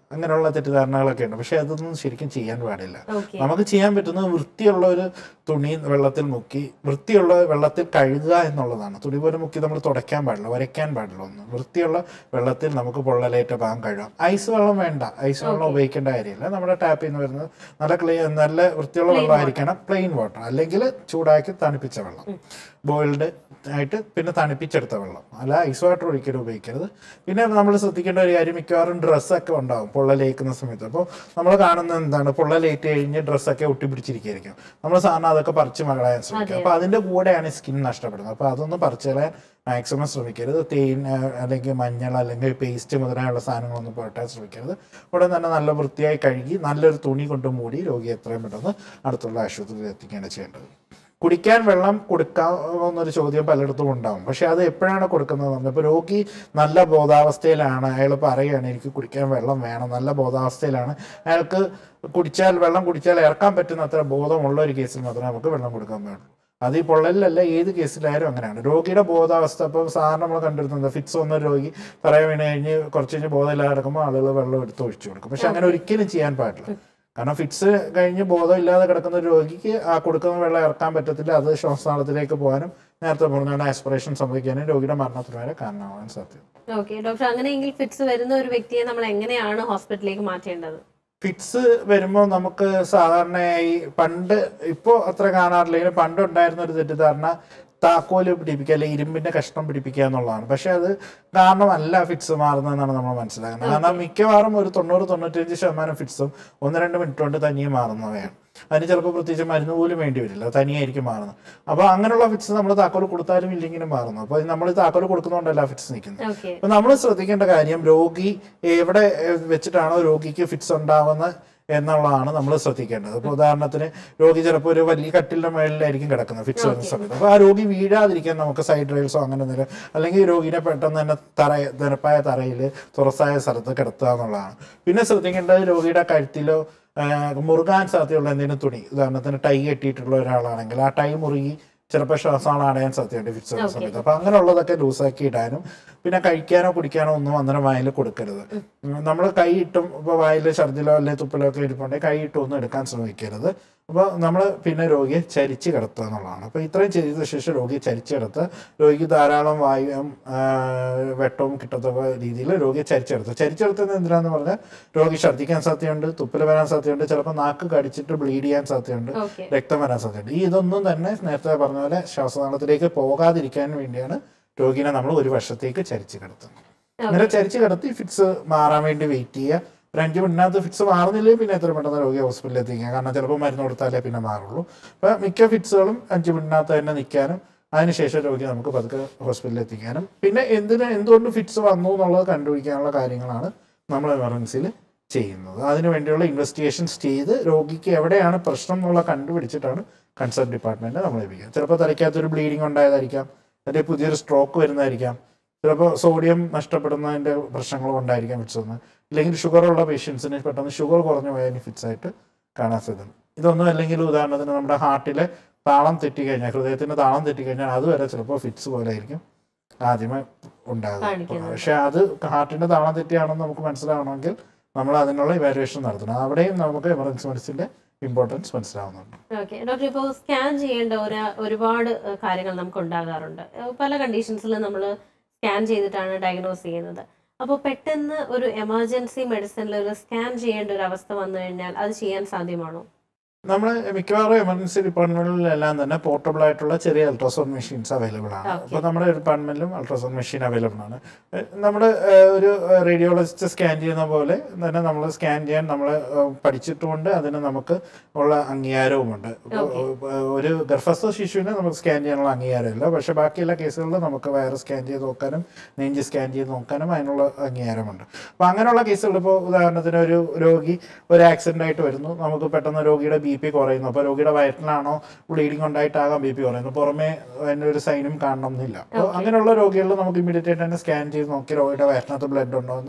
Speaker 2: അങ്ങനെയുള്ള തെറ്റിദ്ധാരണകളൊക്കെ ഉണ്ട് പക്ഷെ അതൊന്നും ശരിക്കും ചെയ്യാൻ പാടില്ല
Speaker 1: ഓക്കെ
Speaker 2: നമുക്ക് ചെയ്യാൻ പറ്റുന്നത് വൃത്തിയുള്ള ഒരു തുണി വെള്ളത്തിൽ മുക്കി വൃത്തിയുള്ള വെള്ളത്തിൽ കഴുകുക എന്നുള്ളതാണ് തുണി പോലെ മുക്കി നമ്മൾ തുടയ്ക്കാൻ പാടില്ല വരയ്ക്കാൻ പാടില്ല ഒന്ന് വൃത്തിയുള്ള വെള്ളത്തിൽ നമുക്ക് പൊള്ളലേറ്റ ഭാഗം കഴുകാം ഐസ് വെള്ളം വേണ്ട ഐസ് വെള്ളം ഉപയോഗിക്കേണ്ട കാര്യമില്ല നമ്മുടെ ടാപ്പിൽ നിന്ന് വരുന്നത് നല്ല ക്ലിയർ നല്ല വൃത്തിയുള്ള വെള്ളമായിരിക്കണം പ്ലെയിൻ വാട്ടർ അല്ലെങ്കിൽ ചൂടാക്കി തണുപ്പിച്ച വെള്ളം ബോയിൽഡ് ആയിട്ട് പിന്നെ തണുപ്പിച്ചെടുത്ത വെള്ളം അല്ല ഐസ് വാട്ടർ ഒരിക്കലും ഉപയോഗിക്കരുത് പിന്നെ നമ്മൾ ശ്രദ്ധിക്കേണ്ട ഒരു കാര്യം മിക്കവാറും ഡ്രസ്സൊക്കെ ഉണ്ടാവും പൊള്ളലേക്കുന്ന സമയത്ത് അപ്പോൾ നമ്മൾ കാണുന്നത് എന്താണ് പൊള്ളലേറ്റ് കഴിഞ്ഞ് ഡ്രസ്സൊക്കെ ഒട്ടിപ്പിടിച്ചിരിക്കുകയായിരിക്കും നമ്മൾ സാധാരണ അതൊക്കെ പറിച്ച് മകളയാൻ ശ്രമിക്കുക അപ്പോൾ അതിൻ്റെ കൂടെയാണ് സ്കിൻ നഷ്ടപ്പെടുന്നത് അപ്പോൾ അതൊന്നും പറിച്ച് കളയാൻ മാക്സിമം ശ്രമിക്കരുത് തേൻ ആ, അല്ലെങ്കിൽ മഞ്ഞൾ അല്ലെങ്കിൽ പേസ്റ്റ് മുതലായുള്ള സാധനങ്ങളൊന്നും പുരട്ടാൻ ശ്രമിക്കരുത് ഉടൻ തന്നെ നല്ല വൃത്തിയായി കഴുകി നല്ലൊരു തുണി കൊണ്ട് മൂടി രോഗിയെ എത്രയും പെട്ടെന്ന് അടുത്തുള്ള ആശുപത്രിയിൽ എത്തിക്കുകയാണ് ചെയ്യേണ്ടത് കുടിക്കാൻ വെള്ളം കൊടുക്കാവുന്നൊരു ചോദ്യം പലയിടത്തും ഉണ്ടാവും പക്ഷെ അത് എപ്പോഴാണ് കൊടുക്കുന്നത് ഇപ്പോൾ രോഗി നല്ല ബോധാവസ്ഥയിലാണ് അയാൾ പറയുകയാണ് എനിക്ക് കുടിക്കാൻ വെള്ളം വേണം നല്ല ബോധാവസ്ഥയിലാണ് അയാൾക്ക് കുടിച്ചാൽ വെള്ളം കുടിച്ചാൽ ഇറക്കാൻ പറ്റുന്ന അത്ര ബോധമുള്ള ഒരു കേസിൽ മാത്രമേ നമുക്ക് വെള്ളം കൊടുക്കാൻ പാടുള്ളൂ അത് ഈ പൊള്ളലിലല്ല ഏത് കേസിലായാലും അങ്ങനെയാണ് രോഗിയുടെ ബോധാവസ്ഥ ഇപ്പം സാധാരണ നമ്മൾ കണ്ടിരുന്നത് ഫിക്സ് വന്ന രോഗി പറയാൻ വീണ് കഴിഞ്ഞ് കുറച്ച് കഴിഞ്ഞ് ബോധമില്ലാതെ കിടക്കുമ്പോൾ ആളുകൾ വെള്ളം എടുത്ത് ഒഴിച്ചു കൊടുക്കും പക്ഷെ അങ്ങനെ ഒരിക്കലും ചെയ്യാൻ പാടില്ല കാരണം ഫിക്സ് കഴിഞ്ഞ് ബോധമില്ലാതെ കിടക്കുന്ന ഒരു രോഗിക്ക് ആ കൊടുക്കുന്ന വെള്ളം ഇറക്കാൻ പറ്റത്തില്ല അത് ശ്വാസനാളത്തിലേക്ക് പോകാനും നേരത്തെ പറഞ്ഞ ആസ്പിറേഷൻ സംഭവിക്കാനും രോഗിയുടെ മരണത്തിന് വരെ കാരണമാവാൻ സാധ്യത
Speaker 1: ഓക്കെ ഡോക്ടർ അങ്ങനെയെങ്കിൽ ഫിറ്റ്സ് വരുന്ന ഒരു വ്യക്തിയെ നമ്മൾ എങ്ങനെയാണ് ഹോസ്പിറ്റലിലേക്ക് മാറ്റേണ്ടത്
Speaker 2: ഫിറ്റ്സ് വരുമ്പോൾ നമുക്ക് സാധാരണയായി പണ്ട് ഇപ്പോൾ അത്ര കാണാറില്ലെങ്കിൽ പണ്ട് ഉണ്ടായിരുന്ന ഒരു തെറ്റിദ്ധാരണ താക്കോല് പിടിപ്പിക്കുക അല്ലെങ്കിൽ ഇരുമ്പിന്റെ കഷ്ണം പിടിപ്പിക്കുക എന്നുള്ളതാണ് പക്ഷെ അത് കാരണമല്ല ഫിറ്റ്സ് മാറുന്നതെന്നാണ് നമ്മൾ മനസ്സിലാക്കുന്നത് കാരണം മിക്കവാറും ഒരു തൊണ്ണൂറ് തൊണ്ണൂറ്റഞ്ച് ശതമാനം ഫിറ്റ്സും ഒന്ന് രണ്ട് മിനിറ്റ് കൊണ്ട് തനിയെ മാറുന്നവയാണ് അതിന് ചിലപ്പോൾ പ്രത്യേകിച്ച് മരുന്ന് പോലും വേണ്ടി വരില്ല തനിയായിരിക്കും മാറുന്നത് അപ്പോൾ അങ്ങനെയുള്ള ഫിറ്റ്സ് നമ്മൾ താക്കോല് കൊടുത്താലും ഇല്ലെങ്കിലും മാറുന്നു അപ്പോൾ നമ്മൾ താക്കോല് കൊടുക്കുന്നതുകൊണ്ടല്ല ഫിറ്റ്സ് നിൽക്കുന്നത്
Speaker 1: ഓക്കെ
Speaker 2: അപ്പൊ നമ്മൾ ശ്രദ്ധിക്കേണ്ട കാര്യം രോഗി എവിടെ ഏഹ്, വെച്ചിട്ടാണോ രോഗിക്ക് ഫിറ്റ്സ് ഉണ്ടാവുന്നത് എന്നുള്ളതാണ് നമ്മൾ ശ്രദ്ധിക്കേണ്ടത് ഇപ്പോൾ ഉദാഹരണത്തിന് രോഗി ചിലപ്പോൾ ഒരു വലിയ കട്ടിലിന്റെ മുകളിലായിരിക്കും കിടക്കുന്നത് ഫിറ്റ്സ് വരുന്ന സമയത്ത് അപ്പോൾ ആ രോഗി വീഴാതിരിക്കാൻ നമുക്ക് സൈഡ് റെയിൽസോ അങ്ങനെ എന്തെങ്കിലും അല്ലെങ്കിൽ രോഗിനെ പെട്ടെന്ന് തന്നെ തറ നിരപ്പായ തറയിൽ തുറസായ സ്ഥലത്ത് കിടത്തുക എന്നുള്ളതാണ് പിന്നെ ശ്രദ്ധിക്കേണ്ടത് രോഗിയുടെ കഴുത്തിലോ ആഹ്, മുറുകാൻ സാധ്യതയുള്ള എന്തെങ്കിലും തുണി ഉദാഹരണത്തിന് ടൈ കെട്ടിയിട്ടുള്ള ഒരാളാണെങ്കിൽ ആ ടൈ മുറുകി ചിലപ്പോൾ ശ്വാസങ്ങൾ അടയാൻ സാധ്യതയുണ്ട് ഫിക്സ് വരുന്ന
Speaker 1: Okay.
Speaker 2: സമയത്ത് അപ്പൊ അങ്ങനെയുള്ളതൊക്കെ ലൂസാക്കി ഇടാനും പിന്നെ കഴിക്കാനോ കുടിക്കാനോ ഒന്നും അന്നേരം വായിൽ കൊടുക്കരുത് നമ്മൾ കൈ ഇട്ടും ഇപ്പോൾ വായിൽ ഛർദിലോ അല്ലെങ്കിൽ തുപ്പലോ ഒക്കെ ഇരിപ്പുണ്ടെങ്കിൽ കൈ ഇട്ടും ഒന്നും എടുക്കാൻ ശ്രമിക്കരുത് അപ്പോൾ നമ്മൾ പിന്നെ രോഗിയെ ചരിച്ച് കിടത്തുക എന്നുള്ളതാണ് അപ്പോൾ ഇത്രയും ചെയ്ത ശേഷം രോഗിയെ ചരിച്ച് കിടത്തുക രോഗിക്ക് ധാരാളം വായുവും ആ, വെട്ടവും കിട്ടത്തക്ക രീതിയിൽ രോഗിയെ ചരിച്ചെടുത്തുക ചരിച്ചെടുത്തുന്നത് എന്തിനാന്ന് പറഞ്ഞാൽ രോഗി ഛർദ്ദിക്കാൻ സാധ്യതയുണ്ട് തുപ്പൽ വരാൻ സാധ്യതയുണ്ട് ചിലപ്പോൾ നാക്ക് കടിച്ചിട്ട് ബ്ലീഡ് ചെയ്യാൻ സാധ്യതയുണ്ട്
Speaker 1: ഓക്കെ
Speaker 2: രക്തം വരാൻ സാധ്യതയുണ്ട് ഈ ഇതൊന്നും തന്നെ നേരത്തെ പറഞ്ഞ പോലെ ശ്വാസനാളത്തിലേക്ക് പോകാതിരിക്കാൻ വേണ്ടിയാണ് രോഗിനെ നമ്മൾ ഒരു വർഷത്തേക്ക് ചരിച്ച് കിടത്തുന്നത് അങ്ങനെ ചരിച്ച് കിടത്തി ഫിക്സ് മാറാൻ വേണ്ടി വെയിറ്റ് ചെയ്യുക ഒരു അഞ്ച് മിനിറ്റിനകത്ത് ഫിക്സ് മാറുന്നില്ലെങ്കിൽ പിന്നെ എത്ര പെട്ടെന്ന് രോഗിയെ ഹോസ്പിറ്റലിൽ എത്തിക്കുക കാരണം ചിലപ്പോൾ മരുന്ന് കൊടുത്താലേ പിന്നെ മാറുള്ളൂ അപ്പോൾ മിക്ക ഫിക്സുകളും അഞ്ച് മിനിറ്റിനകത്ത് തന്നെ നിൽക്കാനും അതിനുശേഷം രോഗി നമുക്ക് പതുക്കെ ഹോസ്പിറ്റലിൽ എത്തിക്കാനും പിന്നെ എന്തിന് എന്തുകൊണ്ട് ഫിറ്റ്സ് വന്നു എന്നുള്ളത് കണ്ടുപിടിക്കാനുള്ള കാര്യങ്ങളാണ് നമ്മൾ എമർജൻസിയിൽ ചെയ്യുന്നത് അതിനു വേണ്ടിയുള്ള ഇൻവെസ്റ്റിഗേഷൻസ് ചെയ്ത് രോഗിക്ക് എവിടെയാണ് പ്രശ്നം എന്നുള്ള കണ്ടുപിടിച്ചിട്ടാണ് കൺസൾട്ട് ഡിപ്പാർട്ട്മെന്റ് നമ്മൾ ലഭിക്കുക ചിലപ്പോൾ തലയ്ക്കകത്തൊരു ബ്ലീഡിങ് ഉണ്ടായതായിരിക്കാം അല്ലെങ്കിൽ പുതിയൊരു സ്ട്രോക്ക് വരുന്നതായിരിക്കാം ചിലപ്പോൾ സോഡിയം നഷ്ടപ്പെടുന്നതിൻ്റെ പ്രശ്നങ്ങൾ കൊണ്ടായിരിക്കാം ഫിറ്റ്സ് വന്നത് ഇല്ലെങ്കിൽ ഷുഗറുള്ള പേഷ്യൻസിന് പെട്ടെന്ന് ഷുഗർ കുറഞ്ഞു പോയാൽ ഫിറ്റ്സ് ആയിട്ട് കാണാൻ സാധ്യത ഇതൊന്നും അല്ലെങ്കിൽ ഉദാഹരണത്തിന് നമ്മുടെ ഹാർട്ടിലെ താളം തെറ്റിക്കഴിഞ്ഞാൽ ഹൃദയത്തിന്റെ താളം തെറ്റിക്കഴിഞ്ഞാൽ അതുവരെ ചിലപ്പോൾ ഫിറ്റ്സ് പോലെ ആയിരിക്കും ആദ്യമേ ഉണ്ടാകുന്നത്
Speaker 1: കാണിക്കുന്നത്.
Speaker 2: പക്ഷെ അത് ഹാർട്ടിന്റെ താളം തെറ്റിയാണെന്ന് നമുക്ക് മനസ്സിലാവണമെങ്കിൽ നമ്മൾ അതിനുള്ള ഇവാലുവേഷൻ നടത്തണം അവിടെയും നമുക്ക് എമർജൻസി മെഡിസിന്റെ ഇമ്പോർട്ടൻസ് മനസ്സിലാവുന്നുണ്ട്
Speaker 1: ഓക്കെ ഡോക്ടർ ഇപ്പോൾ സ്കാൻ ചെയ്യേണ്ട ഒരു ഒരുപാട് ഏഹ്, കാര്യങ്ങൾ നമുക്ക് ഉണ്ടാകാറുണ്ട് ഏഹ്, പല കണ്ടീഷൻസിൽ നമ്മൾ സ്കാൻ ചെയ്തിട്ടാണ് ഡയഗ്നോസ് ചെയ്യുന്നത് അപ്പോൾ പെട്ടെന്ന് ഒരു എമർജൻസി മെഡിസിനിൽ ഒരു സ്കാൻ ചെയ്യേണ്ട ഒരു അവസ്ഥ വന്നു കഴിഞ്ഞാൽ അത് ചെയ്യാൻ സാധ്യമാണോ
Speaker 2: നമ്മൾ മിക്കവാറും എമർജൻസി ഡിപ്പാർട്ട്മെന്റിലെല്ലാം തന്നെ പോർട്ടബിൾ ആയിട്ടുള്ള ചെറിയ അൾട്രാസൗണ്ട് മെഷീൻസ് അവൈലബിൾ ആണ്
Speaker 1: Okay.
Speaker 2: അപ്പോൾ നമ്മുടെ ഡിപ്പാർട്ട്മെന്റിലും അൾട്രാസൗണ്ട് മെഷീൻ അവൈലബിൾ ആണ് നമ്മൾ ഒരു റേഡിയോളജിസ്റ്റ് സ്കാൻ ചെയ്യുന്ന പോലെ തന്നെ നമ്മൾ സ്കാൻ ചെയ്യാൻ നമ്മൾ പഠിച്ചിട്ടുമുണ്ട് അതിന് നമുക്ക് ഉള്ള അംഗീകാരവുമുണ്ട് ഇപ്പൊ, ഏഹ്, ഒരു ഗർഭസ്ഥ ശിശുവിനെ നമുക്ക് സ്കാൻ ചെയ്യാനുള്ള അംഗീകാരമില്ല പക്ഷെ ബാക്കിയുള്ള കേസുകളിൽ നമുക്ക് വയറ് സ്കാൻ ചെയ്ത് നോക്കാനും നെഞ്ച് സ്കാൻ ചെയ്ത് നോക്കാനും അതിനുള്ള അംഗീകാരമുണ്ട് അപ്പോൾ അങ്ങനെയുള്ള കേസുകൾ ഇപ്പോൾ ഉദാഹരണത്തിന് ഒരു രോഗി ഒരു ആക്സിഡന്റ് ആയിട്ട് വരുന്നു നമുക്ക് പെട്ടെന്ന് രോഗിയുടെ ബി പി കുറയുന്നു അപ്പോൾ രോഗിയുടെ വയറ്റിലാണോ ബ്ലീഡിംഗ് ഉണ്ടായിട്ടാകാം ബി പി കുറയുന്നു പുറമേ അതിൻ്റെ ഒരു സൈനും കാണണം എന്നില്ല അപ്പോൾ അങ്ങനെയുള്ള രോഗികളിൽ നമുക്ക് ഇമ്മീഡിയറ്റ് ആയിട്ട് തന്നെ സ്കാൻ ചെയ്ത് നോക്കി രോഗിയുടെ വയറ്റിനകത്ത് ബ്ലഡ് ഉണ്ടോ എന്ന്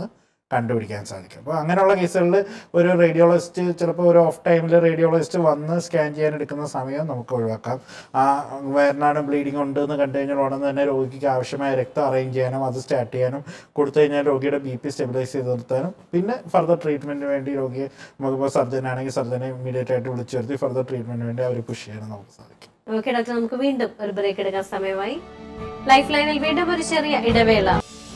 Speaker 2: കണ്ടുപിടിക്കാൻ സാധിക്കും അപ്പോൾ അങ്ങനെയുള്ള കേസുകളിൽ ഒരു റേഡിയോളജിസ്റ്റ് ചിലപ്പോൾ ഒരു ഓഫ് ടൈമിൽ റേഡിയോളജിസ്റ്റ് വന്ന് സ്കാൻ ചെയ്യാൻ എടുക്കുന്ന സമയം നമുക്ക് ഒഴിവാക്കാം ആ വയറിനാണ് ബ്ലീഡിങ് ഉണ്ട് എന്ന് കണ്ടു കഴിഞ്ഞാൽ ഉടനെ തന്നെ രോഗിക്ക് ആവശ്യമായ രക്തം അറേഞ്ച് ചെയ്യാനും അത് സ്റ്റാർട്ട് ചെയ്യാനും കൊടുത്തു കഴിഞ്ഞാൽ രോഗിയുടെ ബി പി സ്റ്റെബിലൈസ് ചെയ്ത് നിർത്താനും പിന്നെ ഫർദർ ട്രീറ്റ്മെൻറ്റിന് വേണ്ടി രോഗിയെ നമുക്കിപ്പോൾ സർജൻ ആണെങ്കിൽ സർജനെ ഇമീഡിയറ്റ് ആയിട്ട് വിളിച്ചു വരുത്തി ഫർദർ ട്രീറ്റ്മെൻറ്റിന് വേണ്ടി അവർ പുഷ് ചെയ്യാനും നമുക്ക് സാധിക്കും
Speaker 1: ഓക്കെ ഡോക്ടർ നമുക്ക് വീണ്ടും ഒരു ബ്രേക്ക് എടുക്കാൻ സമയമായി ലൈഫ് ലൈനിൽ വീണ്ടും ഒരു ചെറിയ ഇടവേള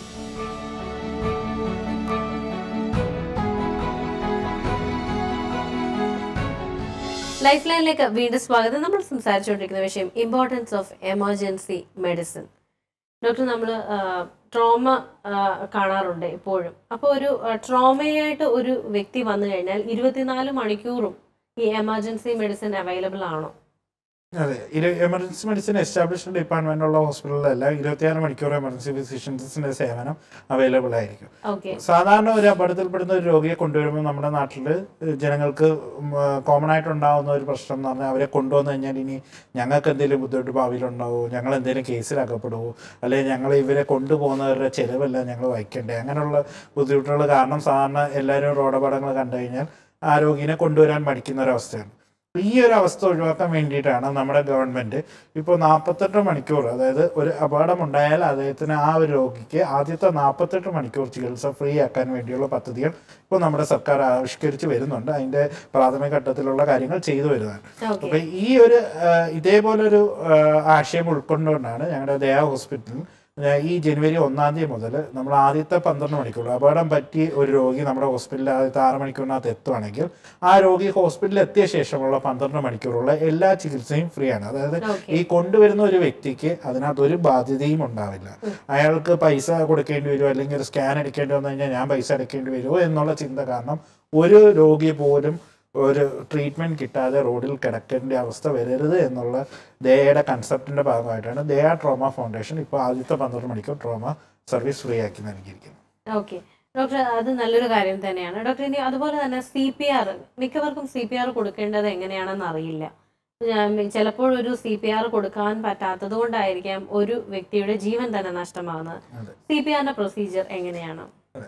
Speaker 1: ലൈഫ് ലൈനിലേക്ക് വീണ്ടും സ്വാഗതം നമ്മൾ സംസാരിച്ചുകൊണ്ടിരിക്കുന്ന വിഷയം importance of emergency medicine doctor നമ്മൾ ട്രോമ കാണാറുണ്ട് എപ്പോഴും അപ്പോൾ ഒരു ട്രോമയായിട്ട് ഒരു വ്യക്തി വന്നു കഴിഞ്ഞാൽ ഇരുപത്തിനാല് മണിക്കൂറും ഈ എമർജൻസി മെഡിസിൻ അവൈലബിൾ ആണോ
Speaker 2: അതെ എമർജൻസി മെഡിസിൻ എസ്റ്റാബ്ലിഷ്ഡ് ഡിപ്പാർട്ട്മെന്റ് ഉള്ള ഹോസ്പിറ്റലിലെല്ലാം ഇരുപത്തിയാറ് മണിക്കൂർ എമർജൻസി ഫിസിഷ്യൻസിന്റെ സേവനം അവൈലബിൾ ആയിരിക്കും
Speaker 1: ഓക്കെ
Speaker 2: സാധാരണ ഒരു അപകടത്തിൽപ്പെടുന്ന ഒരു രോഗിയെ കൊണ്ടുവരുമ്പോൾ നമ്മുടെ നാട്ടിൽ ജനങ്ങൾക്ക് കോമൺ ആയിട്ടുണ്ടാവുന്ന ഒരു പ്രശ്നം എന്ന് പറഞ്ഞാൽ അവരെ കൊണ്ടുവന്നു കഴിഞ്ഞാൽ ഇനി ഞങ്ങൾക്ക് എന്തെങ്കിലും ബുദ്ധിമുട്ട് ഭാവിയിലുണ്ടാവുമോ ഞങ്ങൾ എന്തെങ്കിലും കേസിലാക്കപ്പെടുമോ അല്ലെങ്കിൽ ഞങ്ങൾ ഇവരെ കൊണ്ടുപോകുന്നവരുടെ ചെലവെല്ലാം ഞങ്ങൾ വഹിക്കണ്ടേ അങ്ങനെയുള്ള ബുദ്ധിമുട്ടുകൾ കാരണം സാധാരണ എല്ലാവരും റോഡപകടങ്ങൾ കണ്ടു കഴിഞ്ഞാൽ ആ രോഗിനെ കൊണ്ടുവരാൻ മടിക്കുന്ന ഒരവസ്ഥയാണ് ഈ ഒരു അവസ്ഥ ഒഴിവാക്കാൻ വേണ്ടിയിട്ടാണ് നമ്മുടെ ഗവൺമെന്റ് ഇപ്പോൾ നാൽപ്പത്തെട്ട് മണിക്കൂർ അതായത് ഒരു അപകടം ഉണ്ടായാൽ അദ്ദേഹത്തിന് ആ ഒരു രോഗിക്ക് ആദ്യത്തെ നാൽപ്പത്തെട്ട് മണിക്കൂർ ചികിത്സ ഫ്രീ ആക്കാൻ വേണ്ടിയുള്ള പദ്ധതികൾ ഇപ്പോൾ നമ്മുടെ സർക്കാർ ആവിഷ്കരിച്ച് വരുന്നുണ്ട് അതിന്റെ പ്രാഥമിക ഘട്ടത്തിലുള്ള കാര്യങ്ങൾ ചെയ്തു വരുന്നതാണ്
Speaker 1: ഓക്കെ
Speaker 2: അപ്പൊ ഈ ഒരു ആ, ഇതേപോലൊരു ആ, ആശയം ഉൾക്കൊണ്ടുകൊണ്ടാണ് ഞങ്ങളുടെ ദയാ ഹോസ്പിറ്റലിൽ ആ, ഈ ജനുവരി ഒന്നാം തീയതി മുതൽ നമ്മൾ ആദ്യത്തെ പന്ത്രണ്ട് മണിക്കൂർ അപകടം പറ്റി ഒരു രോഗി നമ്മുടെ ഹോസ്പിറ്റലിൽ ആദ്യത്തെ ആറ് മണിക്കൂറിനകത്ത് എത്തുവാണെങ്കിൽ ആ രോഗി ഹോസ്പിറ്റലിൽ എത്തിയ ശേഷമുള്ള പന്ത്രണ്ട് മണിക്കൂറുള്ള എല്ലാ ചികിത്സയും ഫ്രീ ആണ് അതായത്
Speaker 1: ഓക്കെ
Speaker 2: ഈ കൊണ്ടുവരുന്ന ഒരു വ്യക്തിക്ക് അതിനകത്ത് ഒരു ബാധ്യതയും ഉണ്ടാവില്ല അയാൾക്ക് പൈസ കൊടുക്കേണ്ടി വരുമോ അല്ലെങ്കിൽ ഒരു സ്കാൻ എടുക്കേണ്ടി വന്നു കഴിഞ്ഞാൽ ഞാൻ പൈസ അടയ്ക്കേണ്ടി വരുമോ എന്നുള്ള ചിന്ത കാരണം ഒരു രോഗി പോലും ഒരു ട്രീറ്റ്മെന്റ് കിട്ടാതെ റോഡിൽ കിടക്കേണ്ട അവസ്ഥ വരരുത് എന്നുള്ള ദയയുടെ കൺസെപ്റ്റിന്റെ ഭാഗമായിട്ടാണ് ദയ ട്രോമ ഫൗണ്ടേഷൻ ഇപ്പോൾ ആദ്യത്തെ പന്ത്രണ്ട് മണിക്കൂർ ട്രോമ സർവീസ് ഫ്രീ ആക്കി നൽകിയിരിക്കുന്നത്
Speaker 1: ഓക്കെ ഡോക്ടർ അത് നല്ലൊരു കാര്യം തന്നെയാണ് ഡോക്ടർ ഇനി അതുപോലെ തന്നെ സി പി ആർ മിക്കവർക്കും സി പി ആർ കൊടുക്കേണ്ടത് എങ്ങനെയാണെന്ന് അറിയില്ല ഞാൻ ചിലപ്പോൾ ഒരു സി പി ആർ കൊടുക്കാൻ പറ്റാത്തത് കൊണ്ടായിരിക്കാം ഒരു വ്യക്തിയുടെ ജീവൻ തന്നെ നഷ്ടമാകുന്നത്
Speaker 2: അതെ.
Speaker 1: സി പി ആറിന്റെ പ്രൊസീജിയർ എങ്ങനെയാണ്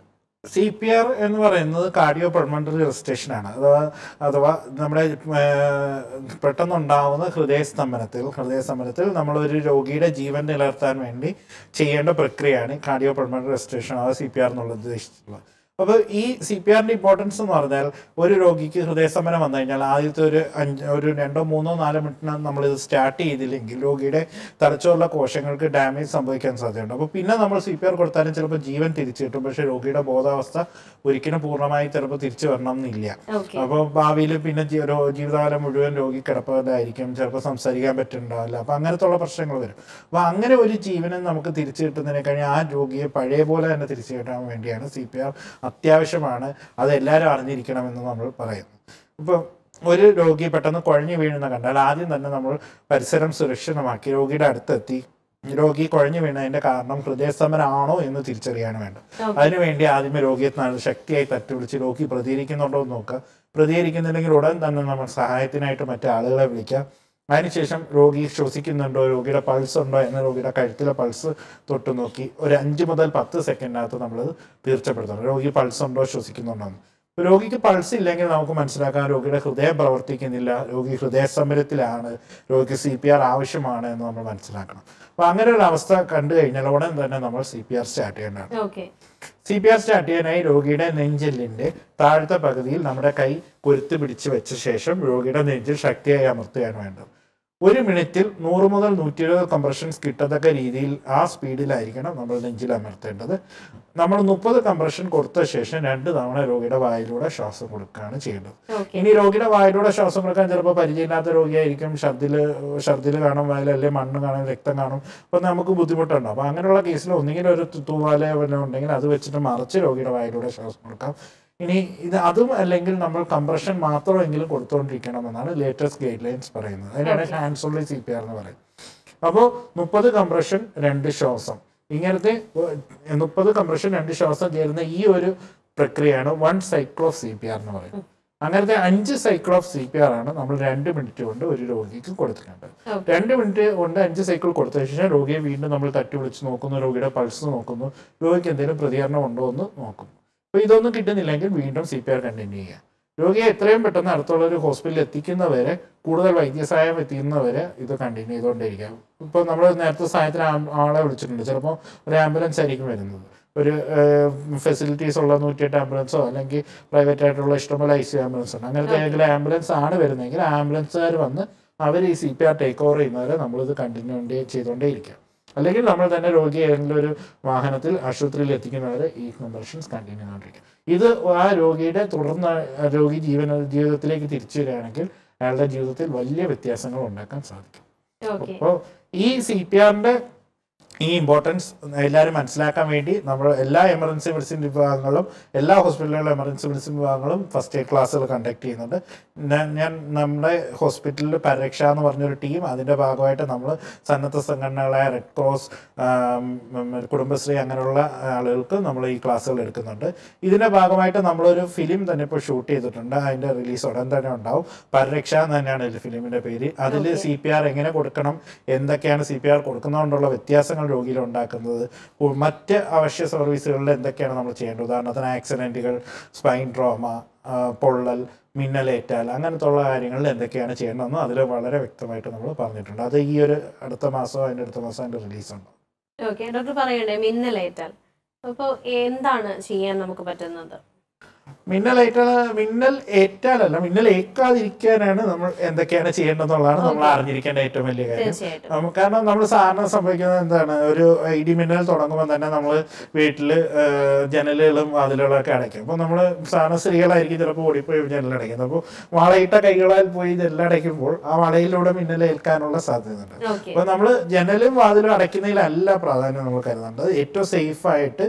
Speaker 2: സി പി ആർ എന്ന് പറയുന്നത് കാർഡിയോ പൾമണറി റെസിസ്റ്റേഷൻ ആണ് അഥവാ അഥവാ നമ്മുടെ ഏർ, പെട്ടെന്നുണ്ടാവുന്ന ഹൃദയസ്തംഭനത്തിൽ ഹൃദയസ്തംഭനത്തിൽ നമ്മൾ ഒരു രോഗിയുടെ ജീവൻ നിലനിർത്താൻ വേണ്ടി ചെയ്യേണ്ട പ്രക്രിയയാണ് കാർഡിയോ പൾമണറി റെസിസ്റ്റേഷൻ അഥവാ സി പി ആർ എന്നുള്ളത് ഉദ്ദേശിച്ചിട്ടുള്ളത് അപ്പോൾ ഈ സി പി ആറിന്റെ ഇമ്പോർട്ടൻസ് എന്ന് പറഞ്ഞാൽ ഒരു രോഗിക്ക് ഹൃദയസ്തംഭനം വന്നു കഴിഞ്ഞാൽ ആദ്യത്തെ ഒരു അഞ്ച് ഒരു രണ്ടോ മൂന്നോ നാലോ മിനിറ്റിന് നമ്മൾ ഇത് സ്റ്റാർട്ട് ചെയ്തില്ലെങ്കിൽ രോഗിയുടെ തലച്ചോറുള്ള കോശങ്ങൾക്ക് ഡാമേജ് സംഭവിക്കാൻ സാധ്യതയുണ്ട് അപ്പോൾ പിന്നെ നമ്മൾ സി പി ആർ കൊടുത്താലും ചിലപ്പോൾ ജീവൻ തിരിച്ചു കിട്ടും പക്ഷേ രോഗിയുടെ ബോധാവസ്ഥ ഒരിക്കലും പൂർണ്ണമായി ചിലപ്പോൾ തിരിച്ചു വരണം എന്നില്ല
Speaker 1: ഓക്കെ
Speaker 2: അപ്പോൾ ഭാവിയിൽ പിന്നെ ജീ- രോ- ജീവിതകാലം മുഴുവൻ രോഗി കിടപ്പതായിരിക്കും ചിലപ്പോൾ സംസാരിക്കാൻ പറ്റുന്നുണ്ടാവില്ല അപ്പോൾ അങ്ങനത്തെ ഉള്ള പ്രശ്നങ്ങൾ വരും അപ്പോൾ അങ്ങനെ ഒരു ജീവനെ നമുക്ക് തിരിച്ചു കിട്ടുന്നതിനെ കഴിഞ്ഞാൽ ആ രോഗിയെ പഴയ പോലെ തന്നെ തിരിച്ചു കിട്ടാൻ വേണ്ടിയാണ് സി പി ആർ അത്യാവശ്യമാണ് അത് എല്ലാവരും അറിഞ്ഞിരിക്കണമെന്ന് നമ്മൾ പറയുന്നു ഇപ്പോൾ ഒരു രോഗി പെട്ടെന്ന് കുഴഞ്ഞു വീഴുന്ന കണ്ടാൽ ആദ്യം തന്നെ നമ്മൾ പരിസരം സുരക്ഷിതമാക്കി രോഗിയുടെ അടുത്തെത്തി രോഗി കുഴഞ്ഞു വീണതിന്റെ കാരണം ഹൃദയസ്തംഭനാണോ എന്ന് തിരിച്ചറിയാണ് വേണ്ടത്
Speaker 1: ഓക്കെ
Speaker 2: അതിനുവേണ്ടി ആദ്യമേ രോഗിയെ നല്ല ശക്തിയായി തട്ടിവിളിച്ച് രോഗി പ്രതികരിക്കുന്നുണ്ടോ എന്ന് നോക്കുക പ്രതികരിക്കുന്നില്ലെങ്കിൽ ഉടൻ തന്നെ നമ്മൾ സഹായത്തിനായിട്ട് മറ്റു ആളുകളെ വിളിക്കാം അതിനുശേഷം രോഗി ശ്വസിക്കുന്നുണ്ടോ രോഗിയുടെ പൾസ് ഉണ്ടോ എന്ന് രോഗിയുടെ കഴുത്തിലെ പൾസ് തൊട്ട് നോക്കി ഒരു അഞ്ച് മുതൽ പത്ത് സെക്കൻഡിനകത്ത് നമ്മൾ തീർച്ചപ്പെടുത്തണം രോഗി പൾസ് ഉണ്ടോ ശ്വസിക്കുന്നുണ്ടോ എന്ന് ഇപ്പൊ രോഗിക്ക് പൾസ് ഇല്ലെങ്കിൽ നമുക്ക് മനസ്സിലാക്കാം രോഗിയുടെ ഹൃദയം പ്രവർത്തിക്കുന്നില്ല രോഗി ഹൃദയസമരത്തിലാണ് രോഗിക്ക് സി പി ആർ ആവശ്യമാണ് എന്ന് നമ്മൾ മനസ്സിലാക്കണം അപ്പൊ അങ്ങനെ ഒരു അവസ്ഥ കണ്ടു കഴിഞ്ഞാൽ ഉടൻ തന്നെ നമ്മൾ സി പി ആർ സ്റ്റാർട്ട് ചെയ്യേണ്ടതാണ്
Speaker 1: okay
Speaker 2: C P R start ചെയ്യാനായി രോഗിയുടെ നെഞ്ചെല്ലിന്റെ താഴത്തെ പകുതിയിൽ നമ്മുടെ കൈ കുരുത്ത് പിടിച്ച് വെച്ച ശേഷം രോഗിയുടെ നെഞ്ചിൽ ശക്തിയായി അമർത്തുകയാണ് വേണ്ടത് ഒരു മിനിറ്റിൽ നൂറ് മുതൽ നൂറ്റി ഇരുപത് കംപ്രഷൻസ് കിട്ടത്തക്ക രീതിയിൽ ആ സ്പീഡിലായിരിക്കണം നമ്മൾ നെഞ്ചിൽ അമർത്തേണ്ടത് നമ്മൾ മുപ്പത് കംപ്രഷൻ കൊടുത്ത ശേഷം രണ്ട് തവണ രോഗിയുടെ വായിലൂടെ ശ്വാസം കൊടുക്കുകയാണ് ചെയ്യേണ്ടത്
Speaker 1: ഓക്കെ
Speaker 2: ഇനി രോഗിയുടെ വായിലൂടെ ശ്വാസം കൊടുക്കാൻ ചിലപ്പോൾ പരിചയമില്ലാത്ത രോഗിയായിരിക്കും ഛർദിൽ ഛർദിൽ കാണും വായിൽ അല്ലെങ്കിൽ മണ്ണ് കാണും രക്തം കാണും അപ്പോൾ നമുക്ക് ബുദ്ധിമുട്ടുണ്ടാവും അപ്പോൾ അങ്ങനെയുള്ള കേസിൽ ഒന്നുകിൽ ഒരു തു- തൂവാല വല്ലതും ഉണ്ടെങ്കിൽ അത് വെച്ചിട്ട് മറിച്ച് രോഗിയുടെ വായിലൂടെ ശ്വാസം കൊടുക്കാം ഇനി ഇത് അതും അല്ലെങ്കിൽ നമ്മൾ കംപ്രഷൻ മാത്രമെങ്കിലും കൊടുത്തുകൊണ്ടിരിക്കണമെന്നാണ് ലേറ്റസ്റ്റ് ഗൈഡ് ലൈൻസ് പറയുന്നത് അതിനാണ്
Speaker 1: Okay.
Speaker 2: Hands only C P R എന്ന് പറയും അപ്പോൾ മുപ്പത് കംപ്രഷൻ രണ്ട് ശ്വാസം ഇങ്ങനത്തെ മുപ്പത് കംപ്രഷൻ രണ്ട് ശ്വാസം ചേരുന്ന ഈ ഒരു പ്രക്രിയയാണ് one cycle of C P R എന്ന് പറയുന്നത് അങ്ങനത്തെ അഞ്ച് cycle of C P R ആണ് നമ്മൾ രണ്ട് മിനിറ്റ് കൊണ്ട് ഒരു രോഗിക്ക് കൊടുക്കേണ്ടത്
Speaker 1: ഓക്കെ
Speaker 2: രണ്ട് മിനിറ്റ് കൊണ്ട് അഞ്ച് സൈക്കിൾ കൊടുത്ത ശേഷം രോഗിയെ വീണ്ടും നമ്മൾ തട്ടി വിളിച്ച് നോക്കുന്നു രോഗിയുടെ പൾസ് നോക്കുന്നു രോഗിക്ക് എന്തെങ്കിലും പ്രതികരണം ഉണ്ടോ എന്ന് നോക്കുന്നു അപ്പോൾ ഇതൊന്നും കിട്ടുന്നില്ലെങ്കിൽ വീണ്ടും സി പി ആർ കണ്ടിന്യൂ ചെയ്യുക രോഗിയെ എത്രയും പെട്ടെന്ന് അടുത്തുള്ള ഒരു ഹോസ്പിറ്റലിൽ എത്തിക്കുന്നവരെ കൂടുതൽ വൈദ്യസഹായം എത്തിക്കുന്നവരെ ഇത് കണ്ടിന്യൂ ചെയ്തുകൊണ്ടിരിക്കാം ഇപ്പോൾ നമ്മൾ നേരത്തെ സഹായത്തിന് ആ- ആളെ വിളിച്ചിട്ടുണ്ട് ചിലപ്പോൾ ഒരു ആംബുലൻസ് ആയിരിക്കും വരുന്നത് ഒരു ഫെസിലിറ്റീസ് ഉള്ള നൂറ്റിയെട്ട് ആംബുലൻസോ അല്ലെങ്കിൽ പ്രൈവറ്റ് ആയിട്ടുള്ള ഇഷ്ടംപോലെ ഐ സി ആംബുലൻസ് ഉണ്ട് അങ്ങനത്തെ ഏതെങ്കിലും ആംബുലൻസ് ആണ് വരുന്നതെങ്കിൽ ആംബുലൻസുകാർ വന്ന് അവർ ഈ C P R take over ചെയ്യുന്നവരെ നമ്മളിത് കണ്ടിന്യൂ ചെയ്തുകൊണ്ടേ ഇരിക്കാം അല്ലെങ്കിൽ നമ്മൾ തന്നെ രോഗി ഏതെങ്കിലും ഒരു വാഹനത്തിൽ ആശുപത്രിയിൽ എത്തിക്കുന്നവരെ ഈ കമ്പൽഷൻസ് കണ്ടിന്യൂ ചെയ്തുകൊണ്ടിരിക്കും ഇത് ആ രോഗിയുടെ തുടർന്ന് ആ രോഗി ജീവന ജീവിതത്തിലേക്ക് തിരിച്ചു വരികയാണെങ്കിൽ അയാളുടെ ജീവിതത്തിൽ വലിയ വ്യത്യാസങ്ങൾ ഉണ്ടാക്കാൻ സാധിക്കും
Speaker 1: ഓക്കെ
Speaker 2: അപ്പോൾ ഈ സി പി ആറിന്റെ ഈ ഇമ്പോർട്ടൻസ് എല്ലാവരും മനസ്സിലാക്കാൻ വേണ്ടി നമ്മൾ എല്ലാ എമർജൻസി മെഡിസിൻ വിഭാഗങ്ങളും എല്ലാ ഹോസ്പിറ്റലുകളിലും എമർജൻസി മെഡിസിൻ വിഭാഗങ്ങളും ഫസ്റ്റ് എയ്ഡ് ക്ലാസ്സുകൾ കണ്ടക്ട് ചെയ്യുന്നുണ്ട് ഞാൻ ഞാൻ നമ്മുടെ ഹോസ്പിറ്റലിൽ പരിരക്ഷ എന്ന് പറഞ്ഞൊരു ടീം അതിൻ്റെ ഭാഗമായിട്ട് നമ്മൾ സന്നദ്ധ സംഘടനകളായ റെഡ് ക്രോസ് ആം, ഉം, കുടുംബശ്രീ അങ്ങനെയുള്ള ആളുകൾക്ക് നമ്മൾ ഈ ക്ലാസ്സുകൾ എടുക്കുന്നുണ്ട് ഇതിൻ്റെ ഭാഗമായിട്ട് നമ്മളൊരു ഫിലിം തന്നെ ഇപ്പോൾ ഷൂട്ട് ചെയ്തിട്ടുണ്ട് അതിൻ്റെ റിലീസ് ഉടൻ തന്നെ ഉണ്ടാവും പരിരക്ഷ എന്ന് തന്നെയാണ് ഈ ഫിലിമിൻ്റെ പേര് അതിൽ സി പി ആർ എങ്ങനെ കൊടുക്കണം എന്തൊക്കെയാണ് സി പി ആർ കൊടുക്കുന്നതുകൊണ്ടുള്ള വ്യത്യാസങ്ങൾ രോഗിയിൽ ഉണ്ടാക്കുന്നത് ഉ- മറ്റ് അവശ്യ സർവീസുകളിൽ എന്തൊക്കെയാണ് നമ്മൾ ചെയ്യേണ്ടത് ഉദാഹരണത്തിന് ആക്സിഡൻറ്റുകൾ സ്പൈൻ ട്രോമ പൊള്ളൽ മിന്നലേറ്റാൽ അങ്ങനത്തെ ഉള്ള കാര്യങ്ങളിൽ എന്തൊക്കെയാണ് ചെയ്യേണ്ടതെന്ന് അതിൽ വളരെ വ്യക്തമായിട്ട് നമ്മൾ പറഞ്ഞിട്ടുണ്ട് അത് ഈ ഒരു അടുത്ത മാസം അതിൻ്റെ അടുത്ത മാസം അതിൻ്റെ റിലീസുണ്ട്
Speaker 1: ഓക്കെ ഡോക്ടർ പറയണ്ടേ മിന്നലേറ്റാൽ അപ്പോൾ എന്താണ് ചെയ്യാൻ നമുക്ക് പറ്റുന്നത്
Speaker 2: മിന്നലേറ്റാൽ മിന്നൽ ഏറ്റാലല്ല മിന്നൽ ഏക്കാതിരിക്കാനാണ് നമ്മൾ എന്തൊക്കെയാണ് ചെയ്യേണ്ടതെന്നുള്ളതാണ് നമ്മൾ അറിഞ്ഞിരിക്കേണ്ട ഏറ്റവും വലിയ കാര്യം
Speaker 1: തീർച്ചയായിട്ടും
Speaker 2: നമുക്ക് കാരണം നമ്മൾ സാധാരണ സംഭവിക്കുന്നത് എന്താണ് ഒരു ഇടിമിന്നൽ തുടങ്ങുമ്പോൾ തന്നെ നമ്മൾ വീട്ടിൽ ജനലുകളും വാതിലുകളൊക്കെ അടയ്ക്കും അപ്പോൾ നമ്മൾ സാധാരണ സ്ത്രീകളായിരിക്കും ചിലപ്പോൾ ഓടിപ്പോയി ജനലടയ്ക്കുന്നത് അപ്പോൾ വളയിട്ട കൈകളാൽ പോയി ജനലടയ്ക്കുമ്പോൾ ആ വളയിലൂടെ മിന്നൽ ഏൽക്കാനുള്ള സാധ്യതയുണ്ട്
Speaker 1: ഓക്കെ
Speaker 2: അപ്പോൾ നമ്മൾ ജനലും വാതിലും അടയ്ക്കുന്നതിലല്ല പ്രാധാന്യം നമ്മൾ കരുതേണ്ടത് ഏറ്റവും സേഫ് ആയിട്ട്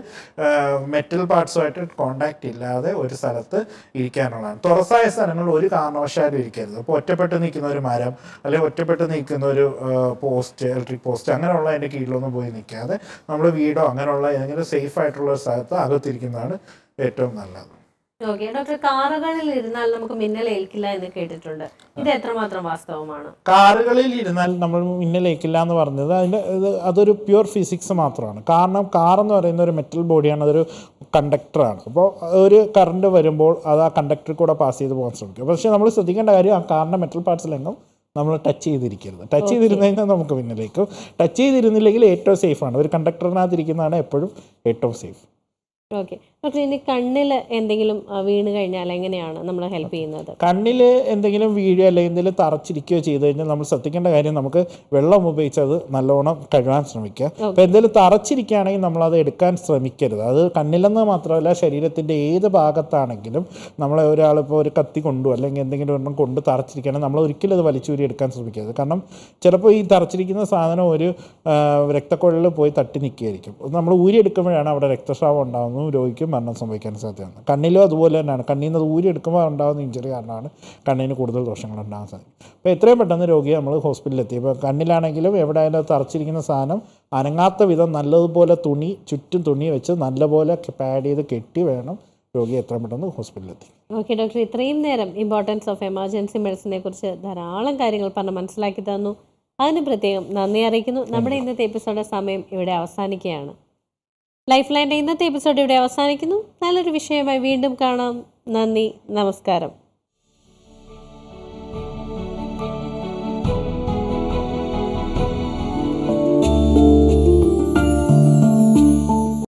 Speaker 2: മെറ്റൽ പാർട്സുമായിട്ട് കോണ്ടാക്ട് ഇല്ലാതെ ഒരു സ്ഥലത്ത് ഇരിക്കാനുള്ളതാണ് തുറസായ സ്ഥലങ്ങളിൽ ഒരു കാരണവശാലും ഇരിക്കരുത് അപ്പോൾ ഒറ്റപ്പെട്ട് നിൽക്കുന്ന ഒരു മരം അല്ലെങ്കിൽ ഒറ്റപ്പെട്ട് നിൽക്കുന്ന ഒരു പോസ്റ്റ് ഇലക്ട്രിക് പോസ്റ്റ് അങ്ങനെയുള്ള അതിൻ്റെ കീഴിലൊന്നും പോയി നിൽക്കാതെ നമ്മൾ വീടോ അങ്ങനെയുള്ള ഏതെങ്കിലും സേഫ് ആയിട്ടുള്ള ഒരു സ്ഥലത്ത് അകത്തിരിക്കുന്നതാണ് ഏറ്റവും നല്ലത്
Speaker 1: ഓക്കെ ഡോക്ടർ കാറുകളിൽ ഇരുന്നാൽ നമുക്ക് മിന്നൽ ഏൽക്കില്ല എന്ന് കേട്ടിട്ടുണ്ട് ഇത് എത്രമാത്രം വാസ്തവമാണ്
Speaker 2: കാറുകളിൽ ഇരുന്നാൽ നമ്മൾ മിന്നലേക്കില്ല എന്ന് പറഞ്ഞത് അതിൻ്റെ ഇത് അതൊരു പ്യുവർ ഫിസിക്സ് മാത്രമാണ് കാരണം കാർ എന്ന് പറയുന്ന ഒരു മെറ്റൽ ബോഡിയാണ് അതൊരു കണ്ടക്ടറാണ് അപ്പോൾ ഒരു കറണ്ട് വരുമ്പോൾ അത് ആ കണ്ടക്ടറിൽ കൂടെ പാസ് ചെയ്ത് പോകാൻ ശ്രമിക്കും പക്ഷേ നമ്മൾ ശ്രദ്ധിക്കേണ്ട കാര്യം ആ കാറിൻ്റെ മെറ്റൽ പാർട്സിലെങ്ങും നമ്മൾ ടച്ച് ചെയ്തിരിക്കരുത് ടച്ച് ചെയ്തിരുന്നു കഴിഞ്ഞാൽ നമുക്ക് മിന്നലേക്കും ടച്ച് ചെയ്തിരുന്നില്ലെങ്കിൽ ഏറ്റവും സേഫാണ് ഒരു കണ്ടക്ടറിനകത്തിരിക്കുന്നതാണ് എപ്പോഴും ഏറ്റവും സേഫ്
Speaker 1: ഓക്കെ ഡോക്ടർ ഇനി കണ്ണിൽ എന്തെങ്കിലും ആ, വീണ് കഴിഞ്ഞാൽ എങ്ങനെയാണ് നമ്മൾ ഹെൽപ്പ് ചെയ്യുന്നത്
Speaker 2: കണ്ണിൽ എന്തെങ്കിലും വീഴുകയോ അല്ലെങ്കിൽ എന്തെങ്കിലും തറച്ചിരിക്കുകയോ ചെയ്ത് കഴിഞ്ഞാൽ നമ്മൾ ശ്രദ്ധിക്കേണ്ട കാര്യം നമുക്ക് വെള്ളം ഉപയോഗിച്ച് അത് നല്ലോണം കഴുകാൻ ശ്രമിക്കുക അപ്പോൾ എന്തെങ്കിലും തറച്ചിരിക്കുകയാണെങ്കിൽ നമ്മൾ അത് എടുക്കാൻ ശ്രമിക്കരുത് അത് കണ്ണിലെന്ന് മാത്രമല്ല ശരീരത്തിൻ്റെ ഏത് ഭാഗത്താണെങ്കിലും നമ്മളെ ഒരാളിപ്പോൾ ഒരു കത്തി കൊണ്ടു അല്ലെങ്കിൽ എന്തെങ്കിലും ഒരെണ്ണം കൊണ്ട് തറച്ചിരിക്കുകയാണെങ്കിൽ നമ്മൾ ഒരിക്കലും അത് വലിച്ചൂരി എടുക്കാൻ ശ്രമിക്കരുത് കാരണം ചിലപ്പോൾ ഈ തറച്ചിരിക്കുന്ന സാധനം ഒരു ആ, രക്തക്കുഴലിൽ പോയി തട്ടി നിൽക്കുകയായിരിക്കും നമ്മൾ ഊരിയെടുക്കുമ്പോഴാണ് അവിടെ രക്തസ്രാവം ഉണ്ടാകുന്നതും രോഗിക്കും മരണം സംഭവിക്കാൻ സാധ്യതയാണ് കണ്ണിലും അതുപോലെ തന്നെയാണ് കണ്ണിൽ നിന്ന് അത് ഊരിയെടുക്കുമ്പോൾ ഉണ്ടാകുന്ന ഇഞ്ചറി കാരണമാണ് കണ്ണിന് കൂടുതൽ ദോഷങ്ങൾ ഉണ്ടാകാൻ സാധിക്കും അപ്പോൾ എത്രയും പെട്ടെന്ന് രോഗിയെ നമ്മൾ ഹോസ്പിറ്റലിൽ എത്തി ഇപ്പോൾ കണ്ണിലാണെങ്കിലും എവിടെ ആയാലും തറച്ചിരിക്കുന്ന സാധനം അനങ്ങാത്ത വിധം നല്ലതുപോലെ തുണി ചുറ്റും തുണി വെച്ച് നല്ലപോലെ പാഡ് ചെയ്ത് കെട്ടി വേണം രോഗിയെ എത്രയും പെട്ടെന്ന് ഹോസ്പിറ്റലിൽ എത്തി
Speaker 1: ഓക്കെ ഡോക്ടർ ഇത്രയും നേരം ഇമ്പോർട്ടൻസ് ഓഫ് എമർജൻസി മെഡിസിനെ കുറിച്ച് ധാരാളം കാര്യങ്ങൾ പറഞ്ഞ് മനസ്സിലാക്കി തന്നു അതിന് പ്രത്യേകം നന്ദി അറിയിക്കുന്നു നമ്മുടെ ഇന്നത്തെ എപ്പിസോഡ് സമയം ഇവിടെ അവസാനിക്കുകയാണ് ലൈഫ് ലൈൻ്റെ ഇന്നത്തെ എപ്പിസോഡ് ഇവിടെ അവസാനിക്കുന്നു നല്ലൊരു വിഷയമായി വീണ്ടും കാണാം നന്ദി നമസ്കാരം